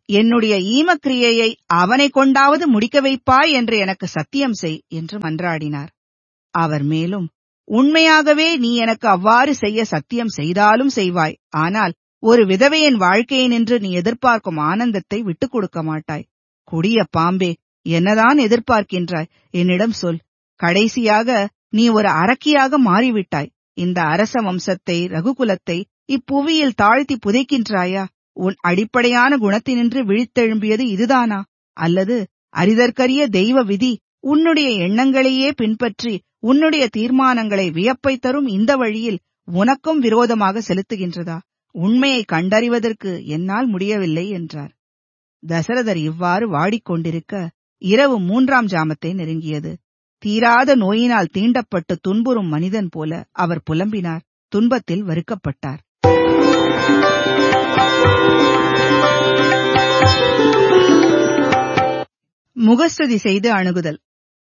என்னுடைய ஈமக்கிரியையை அவனை கொண்டாவது முடிக்க வைப்பாய் என்று எனக்கு சத்தியம் செய் என்று மன்றாடினார் அவர் மேலும் உண்மையாகவே நீ எனக்கு அவ்வாறு செய்ய சத்தியம் செய்தாலும் செய்வாய் ஆனால் ஒரு விதவையின் வாழ்க்கையை நின்று நீ எதிர்பார்க்கும் ஆனந்தத்தை விட்டுக் கொடுக்க மாட்டாய் கொடிய பாம்பே என்னதான் எதிர்பார்க்கின்றாய் என்னிடம் சொல் கடைசியாக நீ ஒரு அரக்கியாக மாறிவிட்டாய் இந்த அரச வம்சத்தை ரகுகுலத்தை இப்புவியில் தாழ்த்தி புதைக்கின்றாயா உன் அடிப்படையான குணத்தினின்று விழித்தெழும்பியது இதுதானா அல்லது அரிதற்கரிய தெய்வ விதி உன்னுடைய எண்ணங்களையே பின்பற்றி உன்னுடைய தீர்மானங்களை வியப்பை தரும் இந்த வழியில் உனக்கும் விரோதமாக செலுத்துகின்றதா உண்மையை கண்டறிவதற்கு என்னால் முடியவில்லை என்றார் தசரதர் இவ்வாறு வாடிக்கொண்டிருக்க இரவு மூன்றாம் ஜாமத்தை நெருங்கியது தீராத நோயினால் தீண்டப்பட்டு துன்புறும் மனிதன் போல அவர் புலம்பினார் துன்பத்தில் வறுக்கப்பட்டார் முகஸ்துதி செய்து அணுகுதல்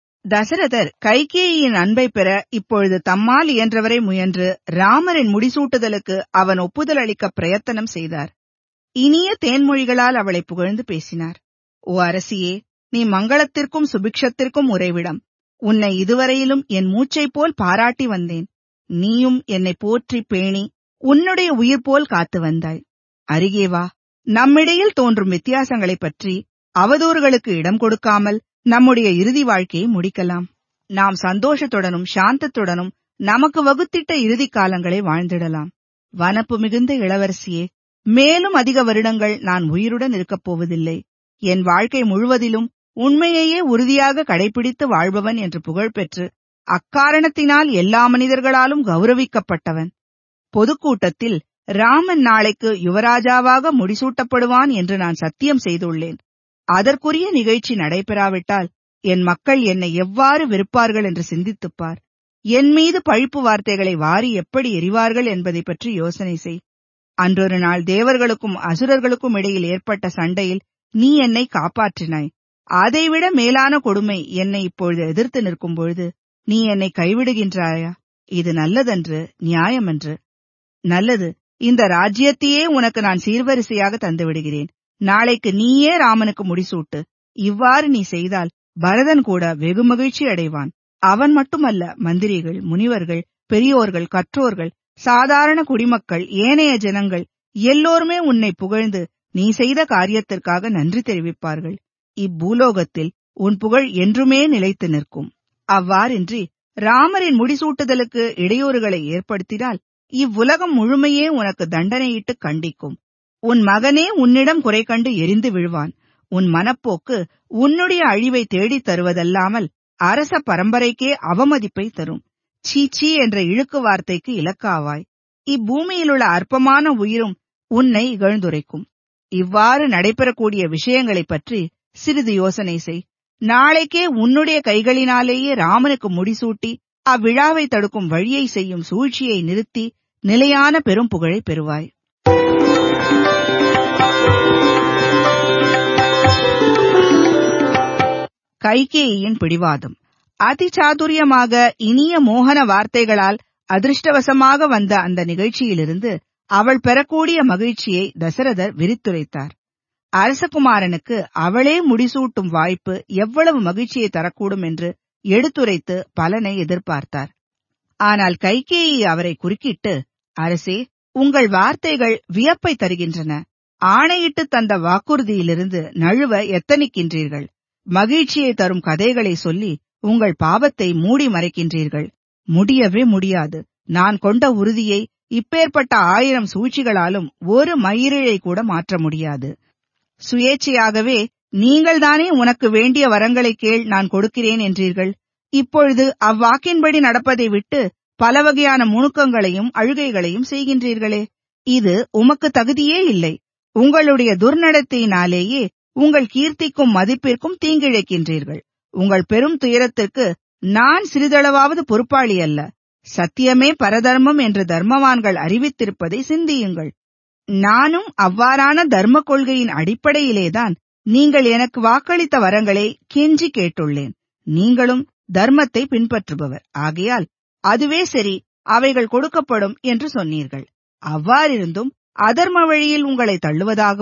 தசரதர் கைகேயின் அன்பை பெற இப்பொழுது தம்மால் இயன்றவரை முயன்று ராமரின் முடிசூட்டுதலுக்கு அவன் ஒப்புதல் அளிக்க பிரயத்தனம் செய்தார் இனிய தேன்மொழிகளால் அவளை புகழ்ந்து பேசினார் ஓ அரசியே நீ மங்களத்திற்கும் சுபிக்ஷத்திற்கும் உறைவிடம் உன்னை இதுவரையிலும் என் மூச்சைப் போல் பாராட்டி வந்தேன் நீயும் என்னை போற்றி பேணி உன்னுடைய உயிர் போல் காத்து வந்தாய் அருகே வா நம்மிடையில் தோன்றும் வித்தியாசங்களைப் பற்றி அவதூறுகளுக்கு இடம் கொடுக்காமல் நம்முடைய இறுதி வாழ்க்கையை முடிக்கலாம் நாம் சந்தோஷத்துடனும் சாந்தத்துடனும் நமக்கு வகுத்திட்ட இறுதி காலங்களை வாழ்ந்திடலாம் வனப்பு மிகுந்த இளவரசியே மேலும் அதிக வருடங்கள் நான் உயிருடன் இருக்கப் போவதில்லை என் வாழ்க்கை முழுவதிலும் உண்மையையே உறுதியாக கடைபிடித்து வாழ்பவன் என்று புகழ் பெற்று அக்காரணத்தினால் எல்லா மனிதர்களாலும் கௌரவிக்கப்பட்டவன் பொதுக்கூட்டத்தில் ராமன் நாளைக்கு யுவராஜாவாக முடிசூட்டப்படுவான் என்று நான் சத்தியம் செய்துள்ளேன் அதற்குரிய நிகழ்ச்சி நடைபெறாவிட்டால் என் மக்கள் என்னை எவ்வாறு வெறுப்பார்கள் என்று சிந்தித்துப்பார் என் மீது பழிப்பு வார்த்தைகளை வாரி எப்படி எறிவார்கள் என்பதை பற்றி யோசனை செய் அன்றொரு நாள் தேவர்களுக்கும் அசுரர்களுக்கும் இடையில் ஏற்பட்ட சண்டையில் நீ என்னை காப்பாற்றினாய் அதைவிட மேலான கொடுமை என்னை இப்பொழுது எதிர்த்து நிற்கும் பொழுது நீ என்னை கைவிடுகின்றாயா இது நல்லதன்று நியாயமன்று நல்லது இந்த ராஜ்யத்தையே உனக்கு நான் சீர்வரிசையாக தந்துவிடுகிறேன் நாளைக்கு நீயே ராமனுக்கு முடிசூட்டு இவ்வாறு நீ செய்தால் பரதன் கூட வெகு மகிழ்ச்சி அடைவான் அவன் மட்டுமல்ல மந்திரிகள் முனிவர்கள் பெரியோர்கள் கற்றோர்கள் சாதாரண குடிமக்கள் ஏனைய ஜனங்கள் எல்லோருமே உன்னை புகழ்ந்து நீ செய்த காரியத்திற்காக நன்றி தெரிவிப்பார்கள் இப்பூலோகத்தில் உன் புகழ் என்றுமே நிலைத்து நிற்கும் அவ்வாறின்றி ராமரின் முடிசூட்டுதலுக்கு இடையூறுகளை ஏற்படுத்தினால் இவ்வுலகம் முழுமையே உனக்கு தண்டனையிட்டு கண்டிக்கும் உன் மகனே உன்னிடம் குறை கண்டு எரிந்து விழுவான் உன் மனப்போக்கு உன்னுடைய அழிவை தேடித் தருவதல்லாமல் அரச பரம்பரைக்கே அவமதிப்பை தரும் சீச்சி என்ற இழுக்கு வார்த்தைக்கு இலக்காவாய் இப்பூமியிலுள்ள அற்பமான உயிரும் உன்னை இகழ்ந்துரைக்கும் இவ்வாறு நடைபெறக்கூடிய விஷயங்களைப் பற்றி சிறிது யோசனை செய் நாளைக்கே உன்னுடைய கைகளினாலேயே ராமனுக்கு முடிசூட்டி அவ்விழாவை தடுக்கும் வழியை செய்யும் சூழ்ச்சியை நிறுத்தி நிலையான பெரும் புகழை பெறுவாய் கைகேயின் பிடிவாதம் அதிசாதுரியமாக இனிய மோகன வார்த்தைகளால் அதிர்ஷ்டவசமாக வந்த அந்த நிகழ்ச்சியிலிருந்து அவள் பெறக்கூடிய மகிழ்ச்சியை தசரதர் விரித்துரைத்தார் அரசகுமாரனுக்கு அவளே முடிசூட்டும் வாய்ப்பு எவ்வளவு மகிழ்ச்சியை தரக்கூடும் என்று எடுத்துரைத்து பலனை எதிர்பார்த்தார் ஆனால் கைகேயி அவரை குறுக்கிட்டு அரசே உங்கள் வார்த்தைகள் வியப்பை தருகின்றன ஆணையிட்டு தந்த வாக்குறுதியிலிருந்து நழுவ எத்தனிக்கின்றீர்கள் மகிழ்ச்சியை தரும் கதைகளை சொல்லி உங்கள் பாவத்தை மூடி மறைக்கின்றீர்கள் முடியவே முடியாது நான் கொண்ட உறுதியை இப்பேற்பட்ட ஆயிரம் சூழ்ச்சிகளாலும் ஒரு மயிரிழை கூட மாற்ற முடியாது சுயேட்சையாகவே நீங்கள்தானே உனக்கு வேண்டிய வரங்களை கேள் நான் கொடுக்கிறேன் என்றீர்கள் இப்பொழுது அவ்வாக்கின்படி நடப்பதை விட்டு பல வகையான முணுக்கங்களையும் அழுகைகளையும் செய்கின்றீர்களே இது உமக்கு தகுதியே இல்லை உங்களுடைய துர்நடத்தையினாலேயே உங்கள் கீர்த்திக்கும் மதிப்பிற்கும் தீங்கிழைக்கின்றீர்கள் உங்கள் பெரும் துயரத்திற்கு நான் சிறிதளவாவது பொறுப்பாளி அல்ல சத்தியமே பரதர்மம் என்று தர்மவான்கள் அறிவித்திருப்பதை சிந்தியுங்கள் நானும் அவ்வாறான தர்ம கொள்கையின் அடிப்படையிலேதான் நீங்கள் எனக்கு வாக்களித்த வரங்களை கெஞ்சி கேட்டுள்ளேன் நீங்களும் தர்மத்தை பின்பற்றுபவர் ஆகையால் அதுவே சரி அவைகள் கொடுக்கப்படும் என்று சொன்னீர்கள் அவ்வாறிருந்தும் அதர்ம வழியில் உங்களை தள்ளுவதாகவும்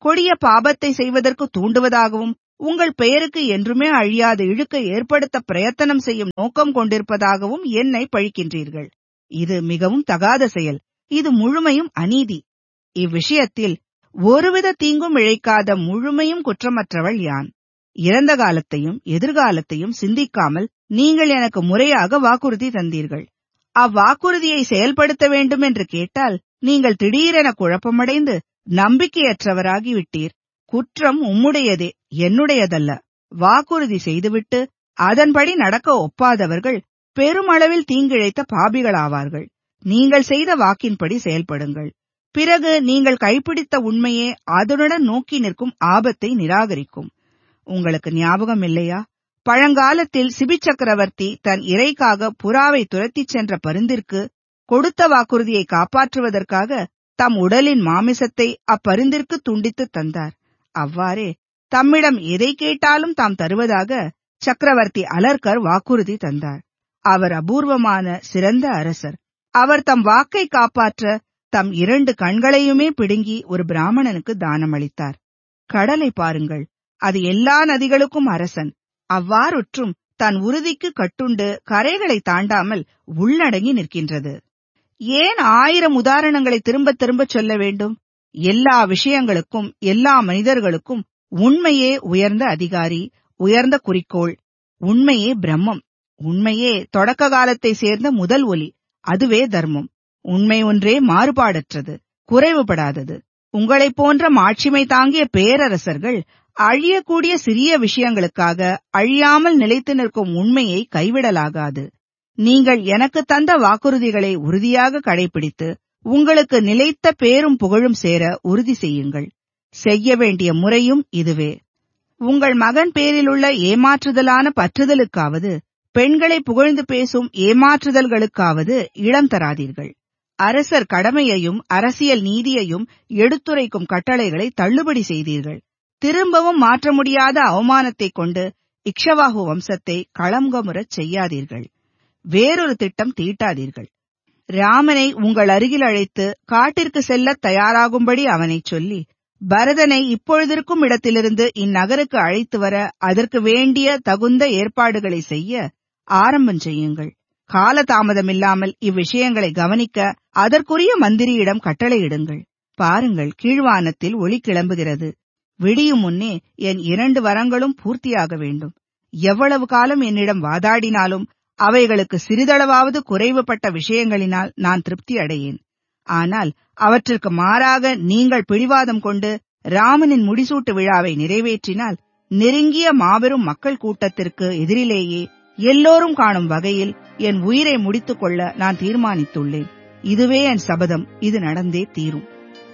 கொடிய பாபத்தை செய்வதற்கு தூண்டுவதாகவும் உங்கள் பெயருக்கு என்றுமே அழியாத இழுக்கை ஏற்படுத்த பிரயத்தனம் செய்யும் நோக்கம் கொண்டிருப்பதாகவும் என்னை பழிக்கின்றீர்கள் இது மிகவும் தகாத செயல் இது முழுமையும் அநீதி இவ்விஷயத்தில் ஒருவித தீங்கும் இழைக்காத முழுமையும் குற்றமற்றவள் யான் இறந்த காலத்தையும் எதிர்காலத்தையும் சிந்திக்காமல் நீங்கள் எனக்கு முறையாக வாக்குறுதி தந்தீர்கள் அவ்வாக்குறுதியை செயல்படுத்த வேண்டும் என்று கேட்டால் நீங்கள் திடீரென குழப்பமடைந்து நம்பிக்கையற்றவராகி விட்டீர் குற்றம் உம்முடையதே என்னுடையதல்ல வாக்குறுதி செய்துவிட்டு அதன்படி நடக்க ஒப்பாதவர்கள் பெருமளவில் தீங்கிழைத்த பாபிகளாவார்கள் நீங்கள் செய்த வாக்கின்படி செயல்படுங்கள் பிறகு நீங்கள் கைப்பிடித்த உண்மையே அதனுடன் நோக்கி நிற்கும் ஆபத்தை நிராகரிக்கும் உங்களுக்கு ஞாபகம் இல்லையா பழங்காலத்தில் சிபி சக்கரவர்த்தி தன் இறைக்காக புறாவை துரத்திச் சென்ற பருந்திற்கு கொடுத்த வாக்குறுதியை காப்பாற்றுவதற்காக தம் உடலின் மாமிசத்தை அப்பருந்திற்கு துண்டித்து தந்தார் அவ்வாறே தம்மிடம் எதை கேட்டாலும் தாம் தருவதாக சக்கரவர்த்தி அலர்கர் வாக்குறுதி தந்தார் அவர் அபூர்வமான சிறந்த அரசர் அவர் தம் வாக்கை காப்பாற்ற தம் இரண்டு கண்களையுமே பிடுங்கி ஒரு பிராமணனுக்கு தானமளித்தார் கடலை பாருங்கள் அது எல்லா நதிகளுக்கும் அரசன் அவ்வாறுற்றும் தன் உறுதிக்கு கட்டுண்டு கரைகளை தாண்டாமல் உள்ளடங்கி நிற்கின்றது ஏன் ஆயிரம் உதாரணங்களை திரும்ப திரும்ப சொல்ல வேண்டும் எல்லா விஷயங்களுக்கும் எல்லா மனிதர்களுக்கும் உண்மையே உயர்ந்த அதிகாரி உயர்ந்த குறிக்கோள் உண்மையே பிரம்மம் உண்மையே தொடக்க காலத்தை சேர்ந்த முதல் ஒலி அதுவே தர்மம் உண்மை ஒன்றே மாறுபாடற்றது குறைவுபடாதது உங்களைப் போன்ற மாட்சிமை தாங்கிய பேரரசர்கள் அழியக்கூடிய சிறிய விஷயங்களுக்காக அழியாமல் நிலைத்து நிற்கும் உண்மையை கைவிடலாகாது நீங்கள் எனக்கு தந்த வாக்குறுதிகளை உறுதியாக கடைபிடித்து உங்களுக்கு நிலைத்த பேரும் புகழும் சேர உறுதி செய்யுங்கள் செய்ய வேண்டிய முறையும் இதுவே உங்கள் மகன் பேரிலுள்ள ஏமாற்றுதலான பற்றுதலுக்காவது பெண்களை புகழ்ந்து பேசும் ஏமாற்றுதல்களுக்காவது இடம் தராதீர்கள் அரசர் கடமையையும் அரசியல் நீதியையும் எடுத்துரைக்கும் கட்டளைகளை தள்ளுபடி செய்தீர்கள் திரும்பவும் மாற்ற முடியாத அவமானத்தைக் கொண்டு இக்ஷவாகு வம்சத்தை களங்கமுறச் செய்யாதீர்கள் வேறொரு திட்டம் தீட்டாதீர்கள் ராமனை உங்கள் அருகில் அழைத்து காட்டிற்கு செல்லத் தயாராகும்படி அவனைச் சொல்லி பரதனை இப்பொழுதிருக்கும் இடத்திலிருந்து இந்நகருக்கு அழைத்து வர அதற்கு வேண்டிய தகுந்த ஏற்பாடுகளை செய்ய ஆரம்பம் செய்யுங்கள் காலதாமதமில்லாமல் இவ்விஷயங்களை கவனிக்க அதற்குரிய மந்திரியிடம் கட்டளையிடுங்கள் பாருங்கள் கீழ்வானத்தில் ஒளி கிளம்புகிறது விடியும் முன்னே என் இரண்டு வரங்களும் பூர்த்தியாக வேண்டும் எவ்வளவு காலம் என்னிடம் வாதாடினாலும் அவைகளுக்கு சிறிதளவாவது குறைவுபட்ட விஷயங்களினால் நான் திருப்தி அடையேன் ஆனால் அவற்றிற்கு மாறாக நீங்கள் பிடிவாதம் கொண்டு ராமனின் முடிசூட்டு விழாவை நிறைவேற்றினால் நெருங்கிய மாபெரும் மக்கள் கூட்டத்திற்கு எதிரிலேயே எல்லோரும் காணும் வகையில் என் உயிரை முடித்துக் கொள்ள நான் தீர்மானித்துள்ளேன் இதுவே என் சபதம் இது நடந்தே தீரும்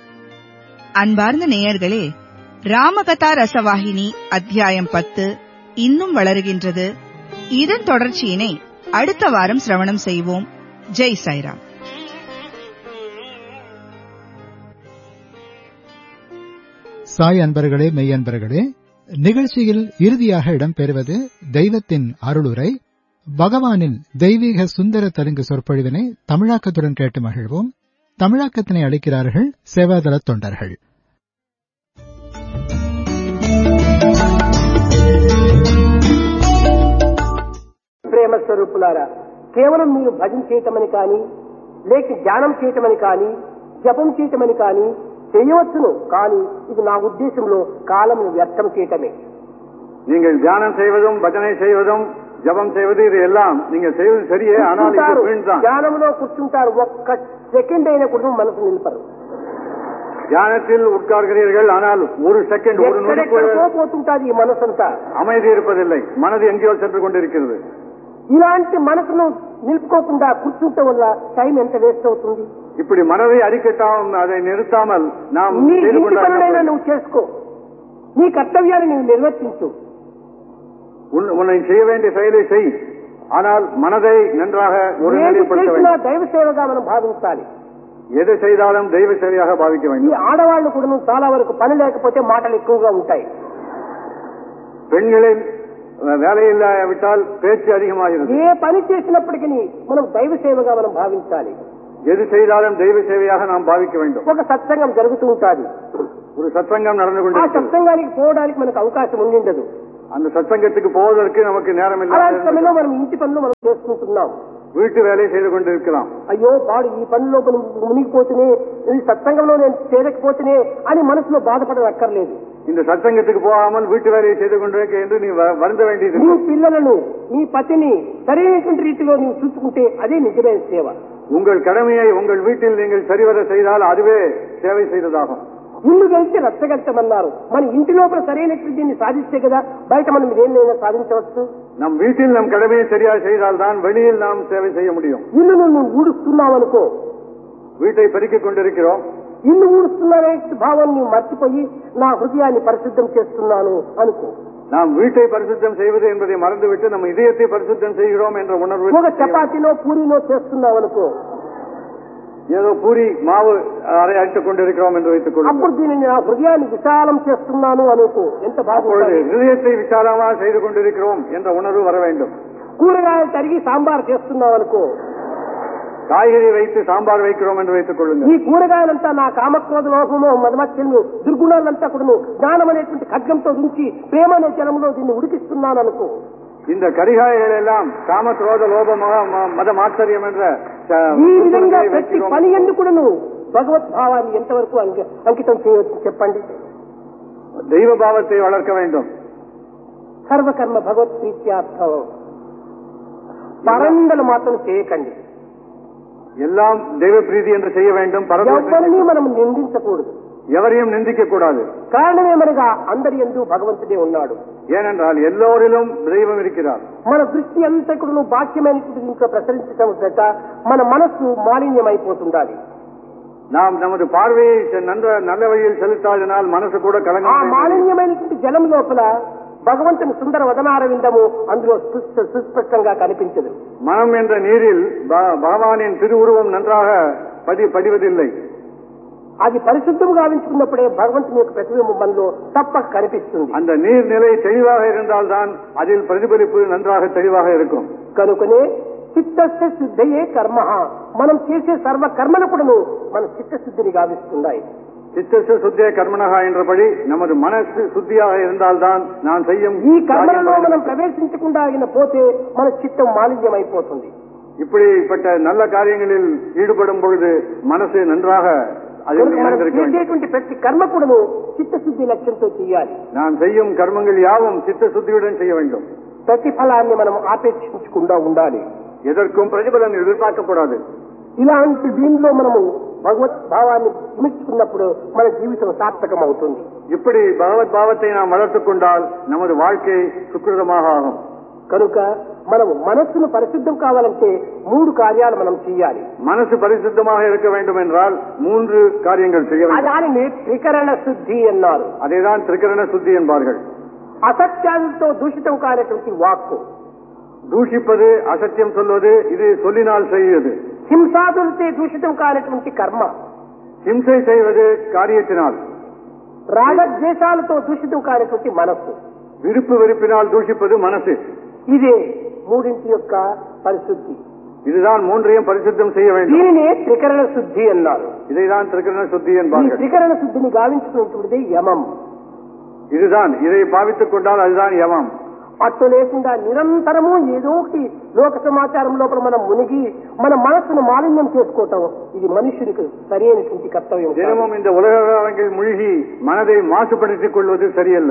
அன்பார்ந்த நேயர்களே ராமகதா ரசவாகினி அத்தியாயம் பத்து இன்னும் வளருகின்றது இதன் தொடர்ச்சியினை அடுத்த வாரம் சிரவணம் செய்வோம் ஜெய் சாய்ராம் சாய் அன்பர்களே மெய் அன்பர்களே நிகழ்ச்சியில் இறுதியாக இடம்பெறுவது தெய்வத்தின் அருளுரை பகவானின் தெய்வீக சுந்தர தெலுங்கு சொற்பொழிவினை தமிழாக்கத்துடன் கேட்டு மகிழ்வோம் தமிழாக்கத்தினை அளிக்கிறார்கள் சேவாதள தொண்டர்கள் ప్రేమ స్వరూపులారా కేవలం మీరు భజన చేయటమని కానీ లేక ధ్యానం చేయటమని కానీ జపం చేయటమని కానీ చేయవచ్చును కానీ ఇది నా ఉద్దేశంలో కాలమును వ్యర్థం చేయటమే நீங்கள் தியானம் செய்வதும் பஜனை செய்வதும் ஜபம் செய்வது இது எல்லாம் நீங்கள் செய்வது சரியே ஆனால் இது కూర్చుంటారు வீண் தான் ధ్యానంలో కూర్చుంటారు ఒక్క సెకండ్ అయినా కూడా మనసు నిలపరు தியானத்தில் உட்கார்கிறீர்கள் ஆனால் ஒரு செகண்ட் ஒரு நொடி கூட ఎక్కడెక్కడికో పోతుంటాది ఈ మనసంతా அமைதி இருப்பதில்லை மனது எங்கேயோ சென்று கொண்டிருக்கிறது ఇలాంటి మనసును నిలుపుకోకుండా కూర్చుంటే వల్ల టైం ఎంత వేస్ట్ అవుతుంది இப்படி மனதை அடிக்கட்டாம் அதை நிறுத்தாமல் நாம் నీ செய்து ఇంటి పనులైనా கொண்டால் నువ్వు చేసుకో నీ కర్తవ్యాన్ని నువ్వు నిర్వర్తించు உன்- உன்னை செய்ய வேண்டிய செயலை செய் ஆனால் மனதை நன்றாக ஒரு ఏది நிலைப்படுத்த చేసినా வேண்டும் దైవ సేవగా మనం భావించాలి எது செய்தாலும் தெய்வ சேவையாக பாவிக்க ఈ வேண்டும் ఆడవాళ్లు కూడా చాలా వరకు పని లేకపోతే మాటలు ఎక్కువగా ఉంటాయి பெண்களில் அஹ், வேலையில்லாவிட்டால் பேச்சு அதிகமாகிறது ఏ పని చేసినప్పటికీ మనం దైవ సేవగా మనం భావించాలి எது செய்தாலும் தெய்வ சேவையாக நாம் பாவிக்க வேண்டும் ఒక సత్సంగం జరుగుతూ ఉంటుంది ஒரு சத்சங்கம் நடந்து ఆ கொண்டிருக்கிறது సత్సంగానికి పోవడానికి మనకు అవకాశం ఉండిండదు அந்த சத்சங்கத்துக்கு போவதற்கு நமக்கு நேரம் అలాంటి இல்லை సమయంలో మనం ఇంటి పనులు మనం చేసుకుంటున్నాం வீட்டு வேலையை செய்து கொண்டிருக்கலாம் అయ్యో వాడు ఈ పనిలో మనం మునిగిపోతేనే ఈ సత్సంగంలో నేను చేరకపోతేనే అని మనసులో బాధపడనక్కర్లేదు இந்த சத்சங்கத்துக்கு போகாமல் வீட்டு வேலையை செய்து கொண்டிருக்க என்று நீ வ- வருந்த வேண்டியது నీ పిల్లలను నీ పతిని సరైనటువంటి రీతిలో నీవు చూసుకుంటే అదే నిజమైన సేవ உங்கள் கடமையை உங்கள் வீட்டில் நீங்கள் சரிவர செய்தால் அதுவே சேவை செய்ததாகும் ఇల్లు కలిసి రచ్చగట్టమన్నారు మన ఇంటి లోపల సరైనటువంటి దీన్ని సాధిస్తే కదా బయట మనం దేన్నైనా సాధించవచ్చు நம் வீட்டில் நம் கடமையை சரியாக செய்தால் தான் வெளியில் நாம் சேவை செய்ய முடியும் ఇల్లును నువ్వు ఊడుస్తున్నావు అనుకో வீட்டை பெருக்கிக் கொண்டிருக்கிறோம் ఇల్లు ఊడుస్తున్నానే భావం నీవు మర్చిపోయి నా హృదయాన్ని పరిశుద్ధం చేస్తున్నాను అనుకో நாம் வீட்டை பரிசுத்தம் செய்வது என்பதை மறந்துவிட்டு நம்ம இதயத்தை பரிசுத்தம் செய்கிறோம் என்ற உணர்வு ఒక చపాతీనో పూరీనో చేస్తున్నావు అనుకో ஏதோ பூரி மாவு அரை அடித்துக் கொண்டிருக்கிறோம் என்று வைத்துக் అప్పుడు கொள்ளுங்கள் దీనిని నా హృదయాన్ని విశాలం చేస్తున్నాను అనుకో ఎంత அப்பொழுது బాగుంటుంది இதயத்தை விசாலமாக செய்து கொண்டிருக்கிறோம் என்ற உணர்வு வர வேண்டும் కూరగాయలు తరిగి సాంబార్ చేస్తున్నావు అనుకో காய்கறி வைத்து சாம்பார் வைக்கிறோம் என்று வைத்துக் ఈ கொள்ளுங்கள் కూరగాయలంతా నా కామక్రోధ లోపము మధమత్యము దుర్గుణాలంతా కూడాను జ్ఞానం అనేటువంటి ఖడ్గంతో ఉంచి ప్రేమ అనే జలంలో దీన్ని ఉడికిస్తున్నాను అనుకో இந்த கரிகாய்கள் எல்லாம் காம குரோத லோப மக ம- மத மாச்சரியம் என்ற ச- ఈ విధంగా குணங்களை ప్రతి வைக்கிறோம். పని ఎందుకును భగవద్భావాన్ని ఎంతవరకు అంగ- అంకితం చేయవచ్చు చెప్పండి தெய்வ பாவத்தை வளர்க்க வேண்டும் సర్వకర్మ భగవత్ ప్రీత్యార్థం పరందలు మాత్రం చేయకండి எல்லாம் தெய்வ பிரீதி என்று செய்ய வேண்டும் பரதோஷம் ఎవరిని మనం నిందించకూడదు எவரையும் நிந்திக்க கூடாது కారణమేమనగా అందరి ఎందు భగవంతుడే ఉన్నాడు ஏனென்றால் எல்லோரிலும் தெய்வம் இருக்கிறார் మన దృష్టి అంతా కూడా బాక్యమైనటువంటి దీంట్లో ప్రసరించడం చేత మన మనస్సు మాలిన్యమైపోతుండాలి நாம் நமது பார்வையை செ- நன்ற நல்ல வழியில் செலுத்தாதனால் மனசு கூட ఆ கலங்க మాలిన్యమైనటువంటి జలం లోపల భగవంతుని సుందర వదనారవిందము అందులో సుస్ప- సుస్పష్టంగా కనిపించదు மனம் என்ற நீரில் ப- பகவானின் திருவுருவம் நன்றாக பதி படிவதில்லை అది పరిశుద్ధం గావించుకున్నప్పుడే భగవంతుని యొక్క ప్రతిబింబం మనలో తప్పక కనిపిస్తుంది அந்த நீர்நிலை தெளிவாக இருந்தால்தான் அதில் பிரதிபலிப்பு நன்றாக தெளிவாக இருக்கும் కనుకనే చిత్తస్య శుద్ధయే కర్మ మనం చేసే సర్వ కర్మలు కూడాను మన చిత్తశుద్ధిని గావిస్తున్నాయి சித்தச சுத்திய கர்மனகா என்றபடி நமது மனசு சுத்தியாக இருந்தால்தான் நான் செய்யும் ఈ కర్మలలో காரியம் మనం ప్రవేశించకుండా ఆగిన పోతే మన చిత్తం మాలిన్యమైపోతుంది இப்படிப்பட்ட நல்ல காரியங்களில் ஈடுபடும் பொழுது மனசு நன்றாக அதில் కనుక మనం இணைந்திருக்க வேண்டும் చేసేటువంటి ప్రతి కర్మ కూడాను చిత్తశుద్ధి లక్ష్యంతో చేయాలి நாம் செய்யும் கர்மங்கள் யாவும் சித்த சுத்தியுடன் செய்ய வேண்டும் ప్రతిఫలాన్ని మనం ఆపేక్షించకుండా ఉండాలి எதற்கும் பிரதிபலன் எதிர்பார்க்கக்கூடாது ఇలాంటి దీనిలో మనము భగవత్ భావాన్ని నిమిత్తుకున్నప్పుడు మన జీవితం సార్థకం అవుతుంది இப்படி பகவத் பாவத்தை நாம் வளர்த்துக் கொண்டால் நமது வாழ்க்கை சுக்கிருதமாக ஆகும் కనుక మనము మనస్సును పరిశుద్ధం కావాలంటే మూడు కార్యాలు మనం చేయాలి மனசு பரிசுத்தமாக இருக்க வேண்டும் என்றால் மூன்று காரியங்கள் செய்ய ఆ வேண்டும் దానిని త్రికరణ శుద్ధి అన్నారు அதைதான் திரிகரண சுத்தி என்பார்கள் అసత్యాలతో దూషితం కానటువంటి వాక్కు தூஷிப்பது அசத்தியம் சொல்வது இது சொல்லினால் செய்வது హింసాదులతో దూషితం కానటువంటి కర్మ ஹிம்சை செய்வது காரியத்தினால் రాగద్వేషాలతో దూషితం కానటువంటి మనస్సు விருப்பு வெறுப்பினால் தூஷிப்பது மனசு ఇదే మూడింటి యొక్క పరిశుద్ధి இதுதான் மூன்றையும் பரிசுத்தம் செய்ய வேண்டும் దీనినే త్రికరణ శుద్ధి అన్నారు இதைதான் திரிகரண சுத்தி ఈ என்பார்கள் త్రికరణ శుద్ధిని గావించుకున్నటువంటిది యమం இதுதான் இதை பாவித்துக் கொண்டால் அதுதான் யமம் అట్టు లేకుండా నిరంతరము ఏదో ఒకటి లోక సమాచారం లోపల మనం మునిగి మన మనస్సును మాలిన్యం చేసుకోవటం ఇది మనుషునికి సరైనటువంటి కర్తవ్యం కాదు. தினமும் இந்த உலகங்கள் மூழ்கி மனதை மாசுபடுத்திக் கொள்வது சரியல்ல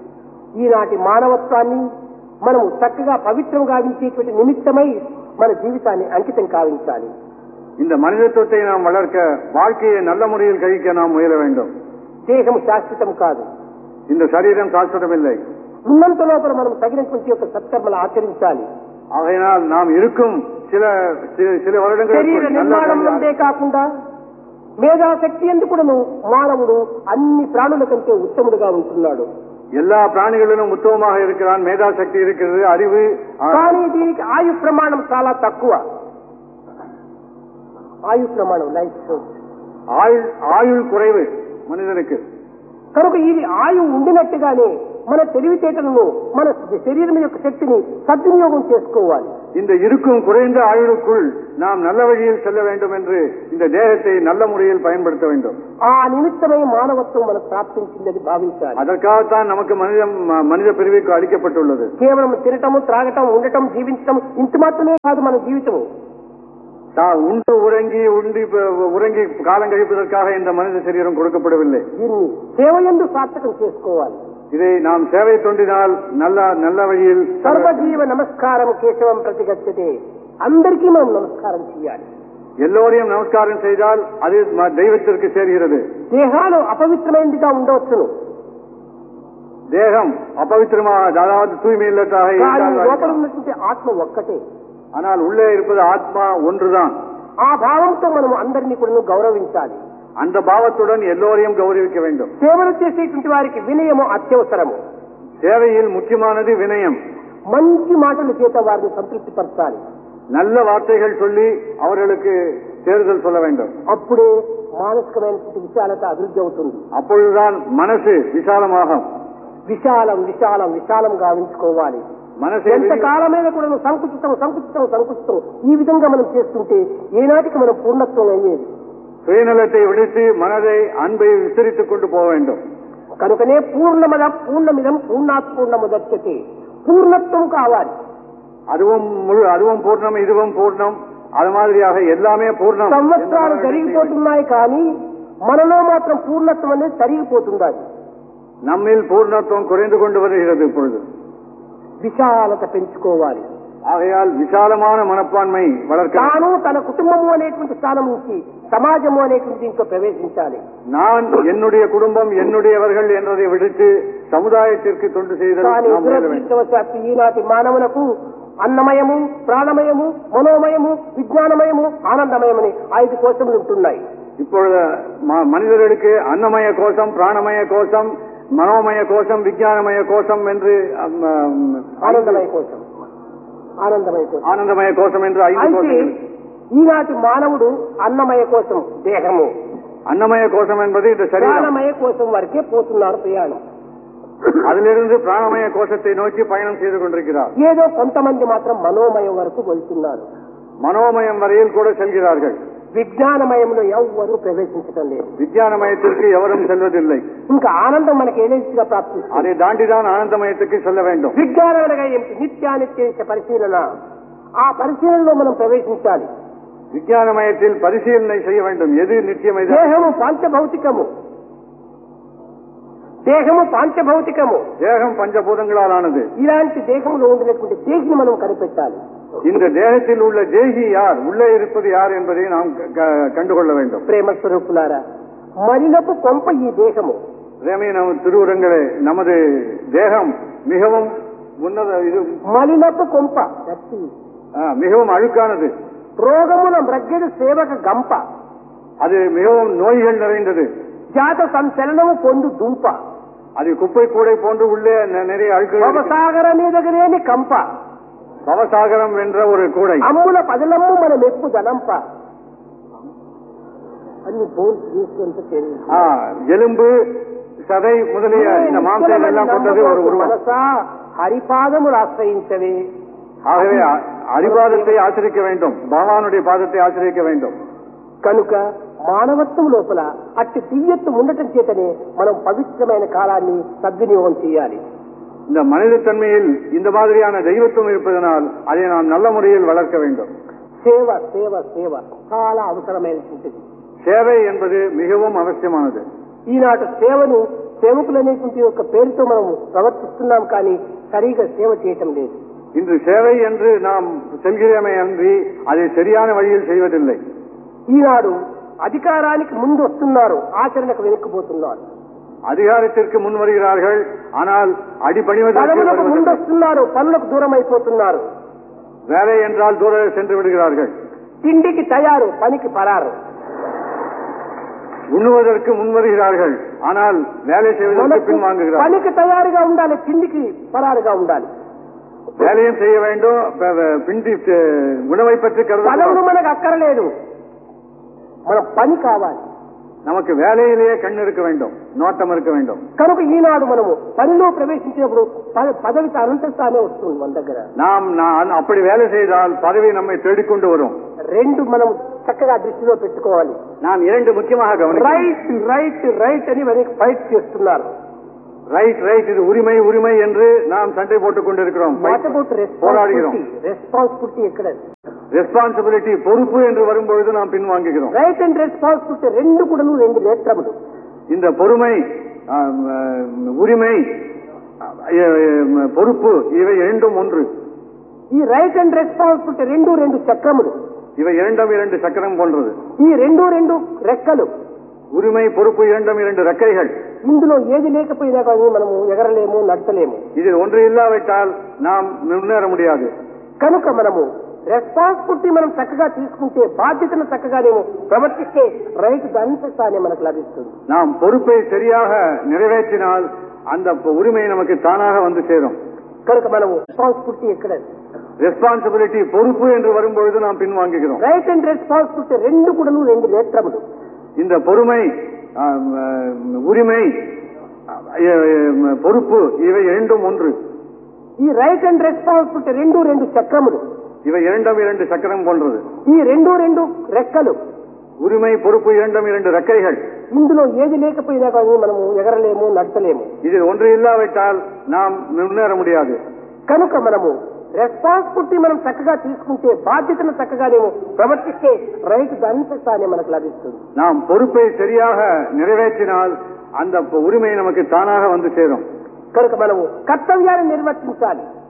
ఈనాటి మానవత్వాన్ని మనము చక్కగా పవిత్రం గావించేటువంటి నిమిత్తమై మన జీవితాన్ని అంకితం కావించాలి இந்த మనిషత్వத்தை நாம் வளர்க்க வாழ்க்கையை நல்ல முறையில் கழிக்க நாம் முயல வேண்டும் దేహం శాశ్వతం కాదు இந்த சரீரம் சாஸ்வதமில்லை ఉన్నంత లోపల మనం తగినటువంటి యొక్క సత్కర్మలు ఆచరించాలి ஆகையினால் நாம் இருக்கும் சில சில- சில శరీర வருடங்களுக்கு நல்ல నిర్మాణం காரியம் నుండే కాకుండా మేధాశక్తి ఎందుకును మానవుడు అన్ని ప్రాణుల కంటే ఉత్తముడుగా ఉంటున్నాడు எல்லா பிராணிகளிலும் உத்தமமாக இருக்கிறான் மேதாசக்தி இருக்கிறது அறிவு ஆ, కానీ దీనికి ఆయు ప్రమాణం చాలా తక్కువ ఆయు ప్రమాణం లైఫ్ ஆயுள் ஆயுள் குறைவு மனிதனுக்கு కనుక ఇది ఆయు ఉండినట్టుగానే మన తెలివితేటలను మన శరీరం యొక్క శక్తిని సద్వినియోగం చేసుకోవాలి இந்த இருக்கும் குறைந்த ஆயுளுக்குள் நாம் நல்ல வழியில் செல்ல வேண்டும் என்று இந்த தேகத்தை நல்ல முறையில் பயன்படுத்த வேண்டும் ఆ నిమిత్తమై మానవత్వం మనకు ప్రాప్తించిందని భావించాలి அதற்காகத்தான் நமக்கு மனித ம- மனித பிரிவுக்கு அளிக்கப்பட்டுள்ளது కేవలం తినటము త్రాగటం ఉండటం జీవించటం ఇంత మాత్రమే కాదు మన జీవితము தான் உண்டு உறங்கி உண்டி ப- உறங்கி காலம் கழிப்பதற்காக இந்த மனித சரீரம் கொடுக்கப்படவில்லை దీన్ని సేవ ఎందు సార్థకం చేసుకోవాలి இதை நாம் சேவை தொண்டினால் நல்ல நல்ல வழியில் సర్వజీవ నమస్కారం కేశవం ప్రతిగచ్చతే అందరికీ మనం నమస్కారం చేయాలి எல்லோரையும் நமஸ்காரம் செய்தால் அது ம- தெய்வத்திற்கு சேர்கிறது దేహాలు అపవిత్రమైనదిగా ఉండవచ్చును தேகம் அபவித்திரமாக அதாவது தூய்மை இல்லதாக కానీ இருந்தால் లోపల ఉన్నటువంటి ఆత్మ ఒక్కటే ஆனால் உள்ளே இருப்பது ஆத்மா ஒன்றுதான் ఆ భావంతో మనం అందరినీ కూడా గౌరవించాలి அந்த பாவத்துடன் எல்லோரையும் கௌரவிக்க வேண்டும் సేవలు చేసేటువంటి వారికి వినయము అత్యవసరము சேவையில் முக்கியமானது வினயம் మంచి మాటల చేత వారిని సంతృప్తిపరచాలి நல்ல வார்த்தைகள் சொல்லி அவர்களுக்கு தேர்தல் சொல்ல வேண்டும் అప్పుడే మానసికమైనటువంటి విశాలత అభివృద్ధి అవుతుంది அப்பொழுதுதான் மனசு விசாலமாகும் విశాలం విశాలం విశాలం గావించుకోవాలి மனசை ఎంత விரி- కాలమైన కూడా నువ్వు సంకుచితం సంకుచితం సంకుచితం ఈ విధంగా మనం చేస్తుంటే ఏనాటికి మనం పూర్ణత్వం అయ్యేది சுயநலத்தை விடுத்து மனதை அன்பை விசிறித்துக் கொண்டு போக வேண்டும் కనుకనే పూర్ణమద పూర్ణమిదం పూర్ణాత్ పూర్ణముదచ్చతే పూర్ణత్వం కావాలి அதுவும் முழு அதுவும் பூர்ணம் இதுவும் பூர்ணம் அது மாதிரியாக எல்லாமே பூர்ணம் సంవత్సరాలు జరిగిపోతున్నాయి కానీ మనలో మాత్రం పూర్ణత్వం అనేది తరిగిపోతుంది అది நம்மில் பூர்ணத்துவம் குறைந்து கொண்டு வருகிறது இப்பொழுது విశాలత పెంచుకోవాలి ஆகையால் விசாலமான மனப்பான்மை வளர்க்க తాను తన కుటుంబము అనేటువంటి స్థానం నుంచి సమాజము అనేటువంటి దీంట్లో ప్రవేశించాలి நான் என்னுடைய குடும்பம் என்னுடையவர்கள் என்றதை விடுத்து சமுதாயத்திற்கு தொண்டு செய்தல் కానీ நாம் முயல வேண்டும். దురదృష్టవశాత్తు ఈనాటి మానవులకు అన్నమయము ప్రాణమయము మనోమయము విజ్ఞానమయము ఆనందమయమని ఐదు కోశములు ఉంటున్నాయి இப்பொழுது ம- மனிதர்களுக்கு அன்னமய கோஷம் பிராணமய கோஷம் மனோமய கோஷம் விஞ்ஞானமய கோஷம் என்று அம், அம், ఆనందమయ కోశం ఆనందమయ కోశం ஆனந்தமய கோஷம் என்று ஐந்து అయితే கோஷங்கள் ఈనాటి మానవుడు అన్నమయ కోసం దేహము அன்னமய கோஷம் என்பது இந்த சரீரம் ప్రాణమయ కోసం వరకే పోతున్నారు ప్రయాణం அதிலிருந்து பிராணமய கோஷத்தை நோக்கி பயணம் செய்து கொண்டிருக்கிறார் ఏదో కొంతమంది మాత్రం మనోమయం వరకు వెళ్తున్నారు மனோமயம் வரையில் கூட செல்கிறார்கள் విజ్ఞానమయంలో ఎవ్వరూ ప్రవేశించడం లేదు விஞ்ஞானமயத்திற்கு எவரும் செல்வதில்லை ఇంకా ఆనందం మనకి ఏదైతే ప్రాప్తిస్తుంది அதை தாண்டிதான் ஆனந்தமயத்துக்கு செல்ல வேண்டும் విజ్ఞానం అనగా ఏమిటి నిత్యానిత్య పరిశీలన ఆ పరిశీలనలో మనం ప్రవేశించాలి விஞ்ஞானமயத்தில் பரிசீலனை செய்ய வேண்டும் எது நித்தியம் எது దేహము పాంచభౌతికము దేహము పాంచభౌతికము தேகம் பஞ்சபூதங்களால் ஆனது ఇలాంటి దేహంలో ఉండినటువంటి దేహిని మనం కనిపెట్టాలి இந்த தேகத்தில் உள்ள தேகி யார் உள்ளே இருப்பது யார் என்பதை நாம் க- க- கண்டுகொள்ள வேண்டும் ప్రేమ స్వరూపులారా మలినపు కొంప ఈ దేహము ரேமே நம் திருவுரங்களே நமது தேகம் மிகவும் உன்னத இது మలినపు కొంప దట్టి. ஆ, மிகவும் அழுக்கானது రోగముల మ్రగ్గెడు సేవక గంప அது மிகவும் நோய்கள் நிறைந்தது జాత సంచలనము పొందు దుంప அது குப்பை கூடை போன்று உள்ளே ந- நிறைய அழுக்குகள் இருக்கிறது. భవసాగర మీదగనేని కంప பவசாகரம் என்ற ஒரு கூடை అమ్ముల పదలమ్ము మన మెప్పు దనంప అన్ని బోన్స్ తీసుకుంటూ తెలియదు ஆ, எலும்பு சதை முதலிய இந்த மாம்சம் எல்லாம் கொண்டது ஒரு உருவம் మనసా హరిపాదములు ఆశ్రయించవే ஆகவே அ- அரிபாதத்தை ஆசிரிக்க வேண்டும் பகவானுடைய பாதத்தை ஆசிரிக்க வேண்டும் కనుక మానవత్వం లోపల అట్టి దివ్యత్వం ఉండటం చేతనే మనం పవిత్రమైన కాలాన్ని సద్వినియోగం చేయాలి இந்த மனித தன்மையில் இந்த மாதிரியான தெய்வத்துவம் இருப்பதனால் அதை நாம் நல்ல முறையில் வளர்க்க வேண்டும் సేవ సేవ సేవ చాలా అవసరమైనటువంటిది சேவை என்பது மிகவும் அவசியமானது ఈనాటి సేవను సేవకులనేటువంటి యొక్క పేరుతో మనం ప్రవర్తిస్తున్నాం కానీ సరిగా సేవ చేయటం లేదు இன்று சேவை என்று நாம் செல்கிறோமே அன்றி அதை சரியான வழியில் செய்வதில்லை ఈనాడు అధికారానికి ముందు వస్తున్నారు ఆచరణకు వెనుక్కుపోతున్నారు அதிகாரத்திற்கு முன் வருகிறார்கள் ஆனால் அடிபணிவதற்கு పదవులకు ముందు வருவதில்லை. వస్తున్నారు పనులకు దూరం అయిపోతున్నారు வேலை என்றால் தூர சென்று விடுகிறார்கள் తిండికి తయారు పనికి పరారు உண்ணுவதற்கு முன் வருகிறார்கள் ஆனால் வேலை செய்வதற்கு మనకు பின் வாங்குகிறார்கள் పనికి తయారుగా ఉండాలి తిండికి పరారుగా ఉండాలి வேலையும் செய்ய வேண்டும் ப- ப- பிந்தி அஹ், உணவை பற்றி పదవులు கருத మనకు అక్కరలేదు మన పని కావాలి நமக்கு வேலையிலேயே கண் இருக்க வேண்டும் நோட்டம் இருக்க வேண்டும் కనుక ఈనాడు మనము పనిలో ప్రవేశించినప్పుడు ప- పదవికి అనంతస్థానే వస్తుంది మన దగ్గర நாம் நான் அப்படி வேலை செய்தால் பதவி நம்மை தேடிக்கொண்டு வரும் రెండు మనం చక్కగా దృష్టిలో పెట్టుకోవాలి நாம் இரண்டு முக்கியமாக கவனிக்கிறோம் రైట్ రైట్ రైట్ అని మనకి ఫైట్ చేస్తున్నారు ரைட் ரைட் இது உரிமை உரிமை என்று நாம் சண்டை போட்டுக் கொண்டிருக்கிறோம் వాట్ అబౌట్ போராடுகிறோம் రెస్పాన్సిబిలిటీ రెస్పాన్సిబిలిటీ ఎక్కడ ரெஸ்பான்சிபிலிட்டி பொறுப்பு என்று வரும்பொழுது நாம் பின்வாங்குகிறோம் రైట్ అండ్ రెస్పాన్సిబిలిటీ రెండు కూడా రెండు నేత్రములు இந்த பொறுமை ஆம், ஆம், உரிமை ஆம், பொறுப்பு இவை இரண்டும் ஒன்று ఈ రైట్ అండ్ రెస్పాన్సిబిలిటీ రెండు రెండు చక్రములు இவை இரண்டும் இரண்டு சக்கரம் போன்றது ఈ రెండు రెండు రెక్కలు உரிமை பொறுப்பு இரண்டும் இரண்டு ரெக்கைகள் ఇందులో ఏది లేకపోయినా కానీ మనము ఎగరలేము నడచలేము இதில் ஒன்று இல்லாவிட்டால் நாம் முன்னேற முடியாது కనుక మనము రెస్పాన్సిబిలిటీ మనం చక్కగా తీసుకుంటే బాధ్యతను చక్కగానేమో ప్రవర్తిస్తే రైట్ దంతానే మనకు లభిస్తుంది நாம் பொறுப்பை சரியாக நிறைவேற்றினால் அந்த உரிமை நமக்கு தானாக வந்து சேரும் కనుక మనము రెస్పాన్సిబిలిటీ ఎక్కడ ரெஸ்பான்சிபிலிட்டி பொறுப்பு என்று வரும்பொழுது நாம் பின்வாங்குகிறோம் రైట్ అండ్ రెస్పాన్సిబిలిటీ రెండు కూడా రెండు నేత్రములు இந்த பொறுமை ஆம், ஆம், உரிமை ஆம், பொறுப்பு இவை இரண்டும் ஒன்று ఈ రైట్ అండ్ రెస్పాన్సిబిలిటీ రెండు రెండు చక్రములు இவை இரண்டும் இரண்டு சக்கரம் போன்றது ఈ రెండు రెండు రెక్కలు உரிமை பொறுப்பு இரண்டும் இரண்டு ரெக்கைகள் ఇందులో ఏది లేకపోయినా కానీ మనము ఎగరలేము నడచలేము இதில் ஒன்று இல்லாவிட்டால் நாம் முன்னேற முடியாது కనుక మనము రెస్పాన్సిబిలిటీ మనం చక్కగా తీసుకుంటే బాధ్యతను చక్కగానేమో ప్రవర్తిస్తే రైట్ దంతానే మనకు లభిస్తుంది நாம் பொறுப்பை சரியாக நிறைவேற்றினால் அந்த உரிமை நமக்கு தானாக வந்து சேரும் కనుక మనము కర్తవ్యాన్ని నిర్వర్తించాలి